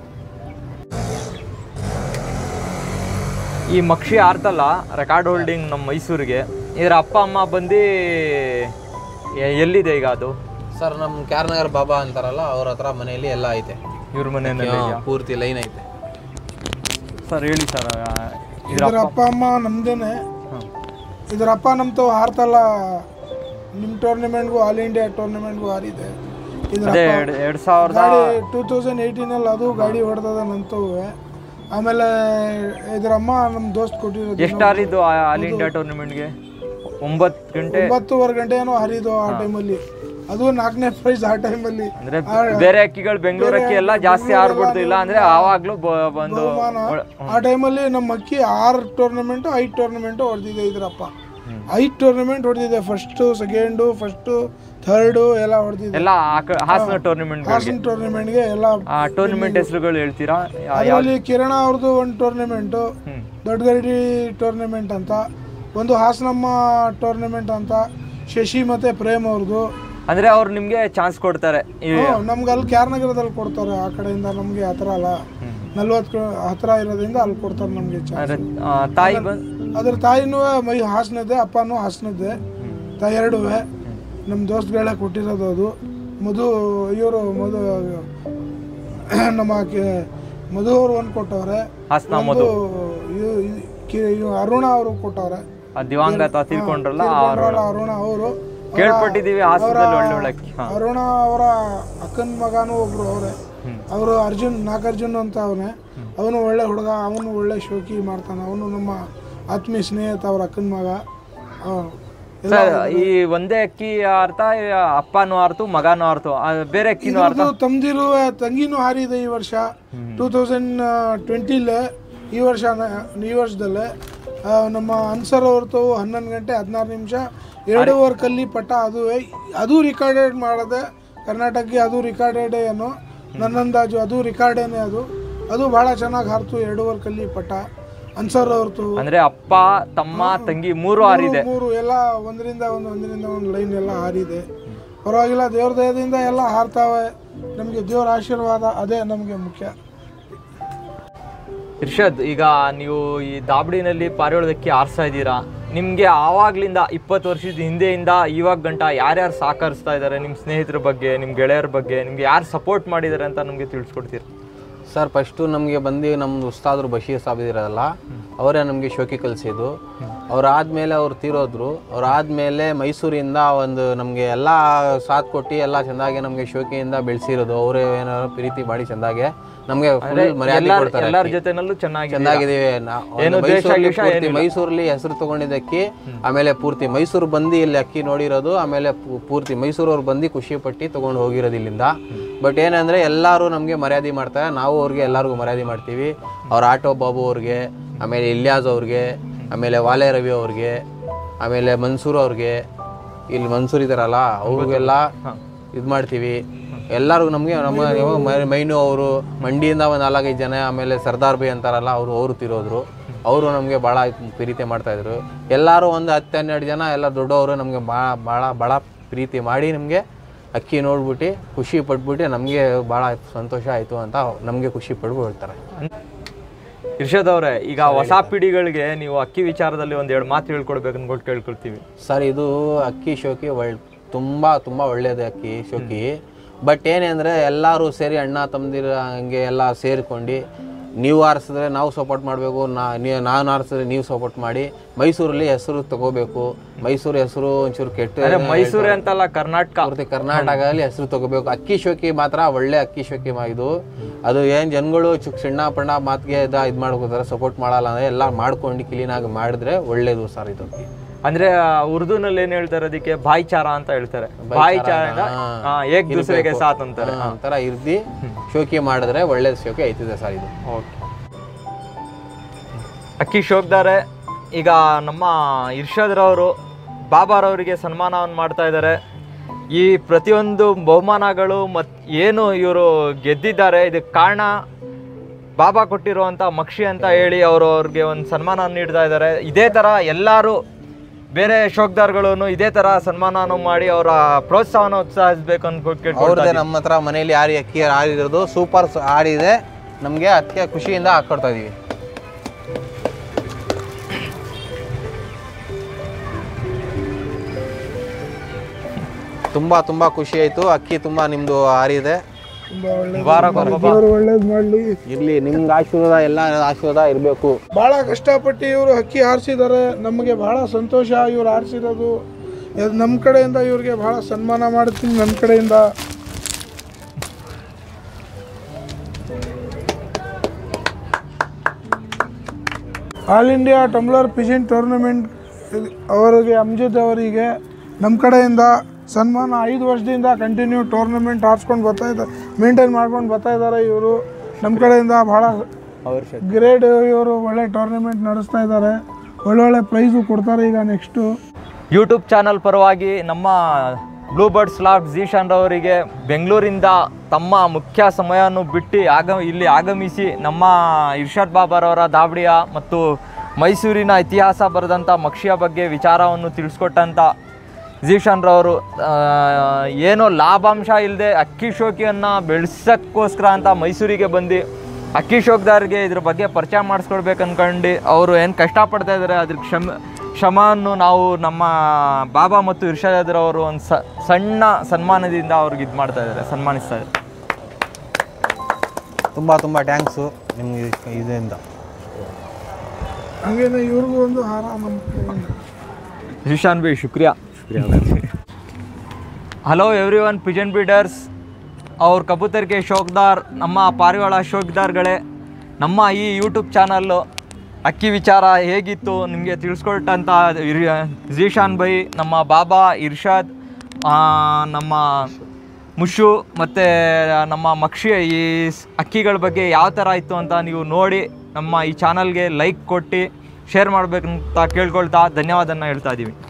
ಈ ಮಕ್ಷಿ ಆರ್ತಲ್ಲ ರೆಕಾರ್ಡ್ ಹೋಲ್ಡಿಂಗ್ ನಮ್ಮ ಮೈಸೂರಿಗೆ ಇದರ ಅಪ್ಪ ಅಮ್ಮ ಬಂದು ಎ- ಎಲ್ಲಿದೆ ಈಗ ಅದು ಸರ್ ನಮ್ಮ ಕ್ಯಾರ್ನಗರ್ ಬಾಬಾ ಅಂತಾರಲ್ಲ ಅವ್ರ ಹತ್ರ ಮನೆಯಲ್ಲಿ ಎಲ್ಲ ಐತೆ ಇವ್ರ ಮನೆಯಲ್ಲಿ ಹಾ, ಪೂರ್ತಿ ಲೈನ್ ಐತೆ ಸರ್ ಹೇಳಿ ಸರ್ ಇದ್ರ ಇದ್ರ ಅಪ್ಪ ಅಮ್ಮ ನಮ್ದೇನೆ ಇದ್ರ ಅಪ್ಪ ನಮ್ದು ಹಾರ್ತಲ್ಲ ನಿಮ್ಮ ಟೂರ್ನಿಮೆಂಟ್ಗೂ ಆಲ್ ಇಂಡಿಯಾ ಟೂರ್ನಿಮೆಂಟ್ಗೂ ಹಾರಿದೆ ಇದ್ರ ಅದೇ ಅಪ್ಪ ಎರಡ್ ಎರಡ್ ಸಾವಿರದ ಗಾಡಿ ಟೂ ತೌಸಂಡ್ ಏಯ್ಟೀನಲ್ಲಿ ಅದು ಗಾಡಿ ಹೊಡೆದದ ನಂತೂ ಆಮೇಲೆ ಇದ್ರ ಅಮ್ಮ ನಮ್ಮ ದೋಸ್ತ್ ಕೊಟ್ಟಿರೋದು ಎಷ್ಟು ಆರಿದ್ದು ಆಲ್ ಇಂಡಿಯಾ ಟೂರ್ನಿಮೆಂಟ್ಗೆ ಒಂಬತ್ತು ಗಂಟೆ ಒಂಬತ್ತುವರೆ ಗಂಟೆ ಏನೋ ಹರಿದು ಆ ಟೈಮಲ್ಲಿ ಅದು ನಾಲ್ಕನೇ ಪ್ರೈಸ್ ಆ ಟೈಮಲ್ಲಿ ಅಂದ್ರೆ ಬೇರೆ ಅಕ್ಕಿಗಳು ಬೆಂಗಳೂರು ಅಕ್ಕಿ ಎಲ್ಲ ಜಾಸ್ತಿ ಆರ್ಬಿಡ್ತು ಇಲ್ಲ ಅಂದ್ರೆ ಆವಾಗ್ಲೂ ಬ- ಬಂದು ಒಳ- ಆ ಟೈಮಲ್ಲಿ ನಮ್ಮ ಅಕ್ಕಿ ಆರು ಟೂರ್ನಮೆಂಟು ಐದು ಟೂರ್ನಮೆಂಟು ಹೊಡೆದಿದೆ ಇದ್ರಪ್ಪ ಐದು ಟೂರ್ನಮೆಂಟ್ ಹೊಡೆದಿದೆ ಫಸ್ಟು ಸೆಕೆಂಡು ಫಸ್ಟು ಥರ್ಡು ಎಲ್ಲ ಹೊಡೆದಿದೆ ಎಲ್ಲ ಆ ಕ- ಹಾಸನ ಟೂರ್ನಿಮೆಂಟ್ ಹಾಸನ್ ಟೂರ್ನಮೆಂಟ್ಗೆ ಎಲ್ಲ ಆ ಟೂರ್ನಿಮೆಂಟ್ ಹೆಸರುಗಳು ಹೇಳ್ತೀರಾ ಯಾ- ಅದರಲ್ಲಿ ಕಿರಣ ಅವ್ರದ್ದು ಒಂದು ಟೂರ್ನಮೆಂಟು ಹ್ಮ್. ದೊಡ್ಡಗರಡಿ ಟೂರ್ನಮೆಂಟ್ ಅಂತ ಒಂದು ಹಾಸನಮ್ಮ ಟೂರ್ನಮೆಂಟ್ ಅಂತ ಶಶಿ ಮತ್ತೆ ಪ್ರೇಮ್ ಅವ್ರದ್ದು ಅಂದ್ರೆ ಅವ್ರು ನಿಮ್ಗೆ ಚಾನ್ಸ್ ಕೊಡ್ತಾರೆ ಈ- ನಮ್ಗೆ ಅಲ್ಲಿ ಕ್ಯಾರ್ನಗರದಲ್ಲಿ ಕೊಡ್ತಾರೆ ಆ ಕಡೆಯಿಂದ ನಮಗೆ ಹತ್ರ ಅಲ್ಲ ನಲ್ವತ್ತು ಹತ್ರ ಇರೋದ್ರಿಂದ ಅಲ್ಲಿ ಕೊಡ್ತಾರೆ ನಮಗೆ ಅಂದ್ರೆ ಆ, ತಾಯಿ ಬಂದ್ ಅದ್ರ ತಾಯಿನೂ ಮೈ ಹಾಸನದ್ದೆ ಅಪ್ಪನೂ ಹಾಸನದ್ದೆ ತಾಯಿ ಎರಡೂ ನಮ್ಮ ದೋಸ್ತಗಳೇ ಕೊಟ್ಟಿರೋದು ಅದು ಮಧು ಇವರು ಮಧು ನಮ್ಮ ಕೆ- ಮಧು ಅವರು ಒಂದು ಕೊಟ್ಟವ್ರೆ ಹಾಸನ ಒಂದು ಇವ್- ಇವ್- ಕಿ- ಇವ್ ಅರುಣ ಅವರು ಕೊಟ್ಟವ್ರೆ ಆ ದಿವಂಗತ ತಿಳ್ಕೊಂಡ್ರಲ್ಲ ತೀರ್ಕೊಂಡ್ರಲ್ಲ ಅರುಣ ಅವರು ಕೇಳ್ಪಟ್ಟಿದ್ದೀವಿ ಹಾಸನದಲ್ಲಿ ಒಳ್ಳೆ ಒಳ್ಳೆ ಅಕ್ಕಿ ಹಾಂ ಅರುಣ ಅವರ ಅಕ್ಕನ ಮಗನೂ ಒಬ್ರು ಅವರೇ ಅವರು ಅರ್ಜುನ್ ನಾಗಾರ್ಜುನ್ ಅಂತ ಅವನೇ ಅವನು ಒಳ್ಳೆ ಹುಡುಗ ಅವನು ಒಳ್ಳೆ ಶೋಕಿ ಮಾಡ್ತಾನೆ ಅವನು ನಮ್ಮ ಆತ್ಮೀಯ ಸ್ನೇಹಿತ ಅವ್ರ ಅಕ್ಕನ ಮಗ ಆ, ಎಲ್ಲ ಸರ್ ಈ ಒಂದೇ ಅಕ್ಕಿ ಅರ್ಥ ಅಪ್ಪನೂ ಅರ್ಥ ಮಗನೂ ಅರ್ಥ ಆ, ಬೇರೆ ಅಕ್ಕಿನೂ ಅರ್ಥ ಇದ್ರದ್ದು ತಮ್ದಿರು ತಂಗಿನೂ ಹಾರಿದೆ ಈ ವರ್ಷ ಟೂ ತೌಸಂಡ್ ಟ್ವೆಂಟಿಲೇ ಈ ವರ್ಷ ನ- ಈ ವರ್ಷದಲ್ಲೇ ಆ, ನಮ್ಮ ಅನ್ಸರ್ ಅವ್ರದ್ದು ಹನ್ನೊಂದು ಗಂಟೆ ಹದಿನಾರು ನಿಮಿಷ ಎರಡೂವರೆ ಕಲ್ಲಿ ಪಟ ಅದು ಅದು ರಿಕಾರ್ಡೆಡ್ ಮಾಡಿದೆ ಕರ್ನಾಟಕಕ್ಕೆ ಅದು ರಿಕಾರ್ಡೆಡ್ ಏನು ನನ್ನಂದಾಜು ಅದು ರಿಕಾರ್ಡೇನೆ ಅದು ಅದು ಭಾಳ ಚೆನ್ನಾಗಿ ಹಾರ್ತು ಎರಡೂವರೆ ಕಲ್ಲಿ ಪಟ ಅನ್ಸರ್ ಅವ್ರದ್ದು ಅಂದ್ರೆ ಅಪ್ಪ ತಮ್ಮ ತಂಗಿ ಮೂರು ಹಾರಿದೆ ಮೂರು ಎಲ್ಲ ಒಂದರಿಂದ ಒಂದು ಒಂದರಿಂದ ಒಂದು ಲೈನ್ ಎಲ್ಲ ಹಾರಿದೆ ಪರವಾಗಿಲ್ಲ ದೇವ್ರ ದಯದಿಂದ ಎಲ್ಲ ಹಾರ್ತಾವೆ ನಮಗೆ ದೇವ್ರ ಆಶೀರ್ವಾದ ಅದೇ ನಮಗೆ ಮುಖ್ಯ ಇರ್ಷದ್ ಈಗ ನೀವು ಈ ದಾಬಡಿನಲ್ಲಿ ಪಾರಿವಾಳದಕ್ಕಿ ಆರಿಸ್ತಾ ಇದ್ದೀರಾ ನಿಮಗೆ ಆವಾಗ್ಲಿಂದ ಇಪ್ಪತ್ತು ವರ್ಷದ ಹಿಂದೆಯಿಂದ ಇವಾಗ ಗಂಟ ಯಾರ್ಯಾರು ಸಹಕರಿಸ್ತಾ ಇದ್ದಾರೆ ನಿಮ್ಮ ಸ್ನೇಹಿತರ ಬಗ್ಗೆ ನಿಮ್ಮ ಗೆಳೆಯರ ಬಗ್ಗೆ ನಿಮ್ಗೆ ಯಾರು ಸಪೋರ್ಟ್ ಮಾಡಿದ್ದಾರೆ ಅಂತ ನಮಗೆ ತಿಳಿಸ್ಕೊಡ್ತೀರಾ ಸರ್ ಫಸ್ಟು ನಮಗೆ ಬಂದು ನಮ್ಮದು ಉಸ್ತಾದ್ರು ಬಶೀರ್ ಸಾಬ್ ಇದಿರಲ್ಲ ಅವರೇ ನಮಗೆ ಶೋಕಿ ಕಲಿಸಿದ್ದು ಅವ್ರಾದ್ಮೇಲೆ ಅವ್ರು ತೀರೋದ್ರು ಅವ್ರಾದ್ಮೇಲೆ ಮೈಸೂರಿಂದ ಒಂದು ನಮಗೆ ಎಲ್ಲ ಸಾಥ್ ಕೊಟ್ಟು ಎಲ್ಲ ಚೆಂದಾಗಿ ನಮಗೆ ಶೋಕಿಯಿಂದ ಬೆಳೆಸಿರೋದು ಅವರೇ ಏನಾದ್ರು ಪ್ರೀತಿ ಮಾಡಿ ಚೆಂದಾಗೆ ನಮಗೆ ಫುಲ್ ಮರ್ಯಾದೆ ಎಲ್ಲಾರ್ ಕೊಡ್ತಾರೆ ಎಲ್ಲರ ಜೊತೆನಲ್ಲೂ ಚೆನ್ನಾಗಿ ಚೆನ್ನಾಗಿದ್ದೀವಿ ನಾ- ಏನು ಒಂದು ದ್ವೇಷ ಮೈಸೂರಲ್ಲಿ ಗೀಷ ಪೂರ್ತಿ ಮೈಸೂರಲ್ಲಿ ಹೆಸರು ತಗೊಂಡಿದ್ದ ಅಕ್ಕಿ ಆಮೇಲೆ ಪೂರ್ತಿ ಮೈಸೂರು ಬಂದು ಇಲ್ಲಿ ಅಕ್ಕಿ ನೋಡಿರೋದು ಆಮೇಲೆ ಪೂ- ಪೂರ್ತಿ ಮೈಸೂರವ್ರು ಬಂದು ಖುಷಿ ಪಟ್ಟು ತಗೊಂಡು ಹೋಗಿರೋದು ಇಲ್ಲಿಂದ ಬಟ್ ಏನಂದ್ರೆ ಎಲ್ಲರೂ ನಮಗೆ ಮರ್ಯಾದೆ ಮಾಡ್ತಾರೆ ನಾವು ಅವ್ರಿಗೆ ಎಲ್ಲರಿಗೂ ಮರ್ಯಾದೆ ಮಾಡ್ತೀವಿ ಅವ್ರ ಆಟೋ ಬಾಬು ಅವ್ರಿಗೆ ಆಮೇಲೆ ಇಲ್ಯಾಜ್ ಅವ್ರಿಗೆ ಆಮೇಲೆ ವಾಲೆ ರವಿ ಅವ್ರಿಗೆ ಆಮೇಲೆ ಮನ್ಸೂರ್ ಅವ್ರಿಗೆ ಇಲ್ಲಿ ಮನ್ಸೂರ್ ಇದಾರಲ್ಲ ಅವ್ರಿಗೆಲ್ಲ ಇದು ಮಾಡ್ತೀವಿ ಎಲ್ಲರಿಗೂ ನಮಗೆ ನಮ್ಮ ಯಾವ ಮೈ- ಮೈನು ಅವರು ಮಂಡಿಯಿಂದ ಒಂದು ನಾಲ್ಕೈದು ಜನ ಆಮೇಲೆ ಸರ್ದಾರ್ ಬೈ ಅಂತಾರಲ್ಲ ಅವರು ಅವರು ತಿರೋದ್ರು ಅವರು ನಮಗೆ ಭಾಳ ಪ್ರೀತಿ ಮಾಡ್ತಾಯಿದ್ರು ಎಲ್ಲರೂ ಒಂದು ಹತ್ತು ಹನ್ನೆರಡು ಜನ ಎಲ್ಲ ದೊಡ್ಡವರು ನಮಗೆ ಭಾಳ ಭಾಳ ಭಾಳ ಪ್ರೀತಿ ಮಾಡಿ ನಮಗೆ ಅಕ್ಕಿ ನೋಡ್ಬಿಟ್ಟು ಖುಷಿ ಪಟ್ಬಿಟ್ಟು ನಮಗೆ ಭಾಳ ಸಂತೋಷ ಆಯಿತು ಅಂತ ನಮಗೆ ಖುಷಿ ಪಡ್ಬಿಟ್ಟು ಹೇಳ್ತಾರೆ ಇರ್ಷದ್ ಅವರೇ ಈಗ ಹೊಸ ಪೀಳಿಗೆಗಳಿಗೆ ನೀವು ಅಕ್ಕಿ ವಿಚಾರದಲ್ಲಿ ಒಂದ್ ಎರಡು ಮಾತು ಹೇಳ್ಕೊಡ್ಬೇಕು ಅನ್ಕೊಟ್ಟು ಕೇಳ್ಕೊಳ್ತೀವಿ ಸರ್ ಇದು ಅಕ್ಕಿ ಶೋಕಿ ಒಳ್ ತುಂಬ ತುಂಬ ಒಳ್ಳೆಯದು ಅಕ್ಕಿ ಶೋಕಿ ಬಟ್ ಏನೆಂದರೆ ಎಲ್ಲರೂ ಸೇರಿ ಅಣ್ಣ ತಮ್ಮದಿರ ಹಂಗೆ ಎಲ್ಲ ಸೇರಿಕೊಂಡು ನೀವು ಆರಿಸಿದ್ರೆ ನಾವು ಸಪೋರ್ಟ್ ಮಾಡಬೇಕು ನಾ ನೀವು ನಾನು ಆರಿಸಿದ್ರೆ ನೀವು ಸಪೋರ್ಟ್ ಮಾಡಿ ಮೈಸೂರಲ್ಲಿ ಹೆಸರು ತಗೋಬೇಕು ಮೈಸೂರು ಹೆಸರು ಒಂಚೂರು ಕೆಟ್ಟ ಅಂದ್ರೆ ಮೈಸೂರೇ ಅಂತಲ್ಲ ಕರ್ನಾಟಕ ಪೂರ್ತಿ ಕರ್ನಾಟಕದಲ್ಲಿ ಹೆಸರು ತಗೋಬೇಕು ಅಕ್ಕಿ ಶೋಕಿ ಮಾತ್ರ ಒಳ್ಳೆ ಅಕ್ಕಿ ಶೋಕಿ ಮಾ ಇದು ಅದು ಏನು ಜನಗಳು ಚುಕ್ ಸಣ್ಣ ಪಣ್ಣ ಮಾತಿಗೆ ಇದ ಇದು ಮಾಡ್ಕೋತಾರೆ ಸಪೋರ್ಟ್ ಮಾಡಲ್ಲ ಅಂದರೆ ಎಲ್ಲ ಮಾಡ್ಕೊಂಡು ಕ್ಲೀನಾಗಿ ಮಾಡಿದ್ರೆ ಒಳ್ಳೇದು ಸರ್ ಇದು ಅಕ್ಕಿ ಅಂದ್ರೆ ಉರ್ದುನಲ್ಲಿ ಏನ್ ಹೇಳ್ತಾರೆ ಅದಕ್ಕೆ ಭಾಯ್ಚಾರ ಅಂತ ಹೇಳ್ತಾರೆ ಭಾಯ್ಚಾರ ಹಾ. ಏಕ್ ದೂಸರೆಗೆ ಸಾಥ್ ಅಂತಾರೆ ಆ ಥರ ಇರ್ದಿ ಶೋಕಿ ಮಾಡಿದ್ರೆ ಒಳ್ಳೆ ಶೋಕಿ ಐತಿದೆ ಸರ್ ಇದು ಓಕೆ ಅಕ್ಕಿ ಶೋಕ್ದಾರೆ ಈಗ ನಮ್ಮ ಇರ್ಷಾದ್ರವರು ಬಾಬಾರವರಿಗೆ ಸನ್ಮಾನವನ್ನು ಮಾಡ್ತಾ ಇದ್ದಾರೆ ಈ ಪ್ರತಿಯೊಂದು ಬಹುಮಾನಗಳು ಮತ್ ಏನು ಇವರು ಗೆದ್ದಿದ್ದಾರೆ ಇದಕ್ಕೆ ಕಾರಣ ಬಾಬಾ ಕೊಟ್ಟಿರುವಂಥ ಮಕ್ಷಿ ಅಂತ ಹೇಳಿ ಅವರು ಅವ್ರಿಗೆ ಒಂದು ಸನ್ಮಾನ ನೀಡ್ತಾ ಇದ್ದಾರೆ ಇದೇ ಥರ ಎಲ್ಲರೂ ಬೇರೆ ಶೋಕ್ದಾರ್ಗಳು ಇದೇ ಥರ ಸನ್ಮಾನವನ್ನು ಮಾಡಿ ಅವರ ಪ್ರೋತ್ಸಾಹನ ಉತ್ಸಾಹಿಸ್ಬೇಕು ಅನ್ಕೊಂಡು ಕೇಳ್ಕೊಳ್ತಾ ಅವ್ರದ್ದೇ ನಮ್ಮ ಹತ್ರ ಮನೇಲಿ ಯಾರು ಅಕ್ಕಿ ಆಡಿರೋದು ಸೂಪರ್ ಆಡಿದೆ ನಮಗೆ ಅದಕ್ಕೆ ಖುಷಿಯಿಂದ ಹಾಕೊಡ್ತಾ ಇದೀವಿ ತುಂಬ ತುಂಬ ಖುಷಿ ಆಯಿತು ಅಕ್ಕಿ ತುಂಬ ನಿಮ್ಮದು ಆರಿದೆ ತುಂಬಾ ಒಳ್ಳೆ ಮುಬಾರಕ್ ಬಾಬಾ. ದೇವ್ರು ಒಳ್ಳೇದು ಮಾಡಲಿ ಇರಲಿ ನಿಮ್ಗೆ ಆಶೀರ್ವಾದ ಎಲ್ಲ ಆಶೀರ್ವಾದ ಇರಬೇಕು ಭಾಳ ಕಷ್ಟಪಟ್ಟು ಇವರು ಅಕ್ಕಿ ಹಾರಿಸಿದ್ದಾರೆ ನಮಗೆ ಭಾಳ ಸಂತೋಷ ಇವ್ರು ಹಾರಿಸಿರೋದು ನಮ್ಮ ಕಡೆಯಿಂದ ಇವ್ರಿಗೆ ಭಾಳ ಸನ್ಮಾನ ಮಾಡ್ತೀನಿ ನನ್ನ ಕಡೆಯಿಂದ all India tumbler pigeon tournament ಅವರಿಗೆ ಅಮ್ಜಿದ್ ಅವರಿಗೆ ನಮ್ಮ ಕಡೆಯಿಂದ ಸನ್ಮಾನ ಐದು ವರ್ಷದಿಂದ ಕಂಟಿನ್ಯೂ ಟೂರ್ನಮೆಂಟ್ ಆಡ್ಸ್ಕೊಂಡು ಬರ್ತಾ ಇದ್ದಾರೆ ಮೇಂಟೈನ್ ಮಾಡ್ಕೊಂಡು ಬರ್ತಾ ಇದ್ದಾರೆ ಇವರು ನಮ್ಮ ಕಡೆಯಿಂದ ಭಾಳ ಗ್ರೇಡ್ ಇವರು ಒಳ್ಳೆ ಟೂರ್ನಮೆಂಟ್ ನಡೆಸ್ತಾ ಇದ್ದಾರೆ ಒಳ್ಳೊಳ್ಳೆ ಪ್ರೈಸು ಕೊಡ್ತಾರೆ ಈಗ ನೆಕ್ಸ್ಟು ಯೂಟ್ಯೂಬ್ ಚಾನಲ್ ಪರವಾಗಿ ನಮ್ಮ ಬ್ಲೂ ಬರ್ಡ್ಸ್ ಲಾಫ್ಟ್ ಜೀಶಾನ್ ಅವರಿಗೆ ಬೆಂಗಳೂರಿಂದ ತಮ್ಮ ಮುಖ್ಯ ಸಮಯವನ್ನು ಬಿಟ್ಟು ಆಗ ಇಲ್ಲಿ ಆಗಮಿಸಿ ನಮ್ಮ ಇರ್ಷಾದ್ ಬಾಬಾರವರ ದಾವಡಿಯ ಮತ್ತು ಮೈಸೂರಿನ ಇತಿಹಾಸ ಬರೆದಂಥ ಮಕ್ಷಿಯ ಬಗ್ಗೆ ವಿಚಾರವನ್ನು ತಿಳಿಸ್ಕೊಟ್ಟಂಥ ಜೀಶಾನ್ ರವರು ಏನೋ ಲಾಭಾಂಶ ಇಲ್ಲದೆ ಅಕ್ಕಿ ಶೋಕಿಯನ್ನು ಬೆಳೆಸೋಕ್ಕೋಸ್ಕರ ಅಂತ ಮೈಸೂರಿಗೆ ಬಂದು ಅಕ್ಕಿ ಶೋಕ್ದಾರ್ಗೆ ಇದ್ರ ಬಗ್ಗೆ ಪರಿಚಯ ಮಾಡಿಸ್ಕೊಡ್ಬೇಕು ಅನ್ಕೊಂಡು ಅವರು ಏನು ಕಷ್ಟಪಡ್ತಾ ಇದ್ದಾರೆ ಅದ್ರ ಕ್ಷಮ ಶ್ರಮವನ್ನು ನಾವು ನಮ್ಮ ಬಾಬಾ ಮತ್ತು ಇರ್ಷಾದ್ರವರು ಒಂದು ಸ ಸಣ್ಣ ಸನ್ಮಾನದಿಂದ ಅವ್ರಿಗೆ ಇದು ಮಾಡ್ತಾ ಇದ್ದಾರೆ ಸನ್ಮಾನಿಸ್ತಾ ಇದ್ದಾರೆ ತುಂಬ ತುಂಬ ಟ್ಯಾಂಕ್ಸು ನಿಮ್ಗೆ ಇದ್- ಇದರಿಂದ ಹಂಗೇನೆ ಇವ್ರಿಗೂ ಒಂದು ಹಾರ ನಮ್ಮ ಕಡೆಯಿಂದ ಜಿಶಾನ್ ಬಿ ಶುಕ್ರಿಯಾ hello everyone pigeon breeders ಅವ್ರ ಕಬೂತರ್ ಕೆ ಶೋಕ್ದಾರ್ ನಮ್ಮ ಪಾರಿವಾಳ ಶೋಕ್ದಾರ್ಗಳೇ ನಮ್ಮ ಈ ಯೂಟ್ಯೂಬ್ ಚಾನಲ್ಲು ಅಕ್ಕಿ ವಿಚಾರ ಹೇಗಿತ್ತು ನಿಮಗೆ ತಿಳಿಸ್ಕೊಟ್ಟಂಥ ಜೀಶಾನ್ ಬೈ ನಮ್ಮ ಬಾಬಾ ಇರ್ಷಾದ್ ಆ, ನಮ್ಮ ಮುಷು ಮತ್ತು ನಮ್ಮ ಮಕ್ಷಿ ಈ ಸ್- ಅಕ್ಕಿಗಳ ಬಗ್ಗೆ ಯಾವ ಥರ ಇತ್ತು ಅಂತ ನೀವು ನೋಡಿ ನಮ್ಮ ಈ ಚಾನಲ್ಗೆ ಲೈಕ್ ಕೊಟ್ಟು ಶೇರ್ ಮಾಡಬೇಕಂತ ಕೇಳ್ಕೊಳ್ತಾ ಧನ್ಯವಾದನ ಹೇಳ್ತಾ ಇದ್ದೀವಿ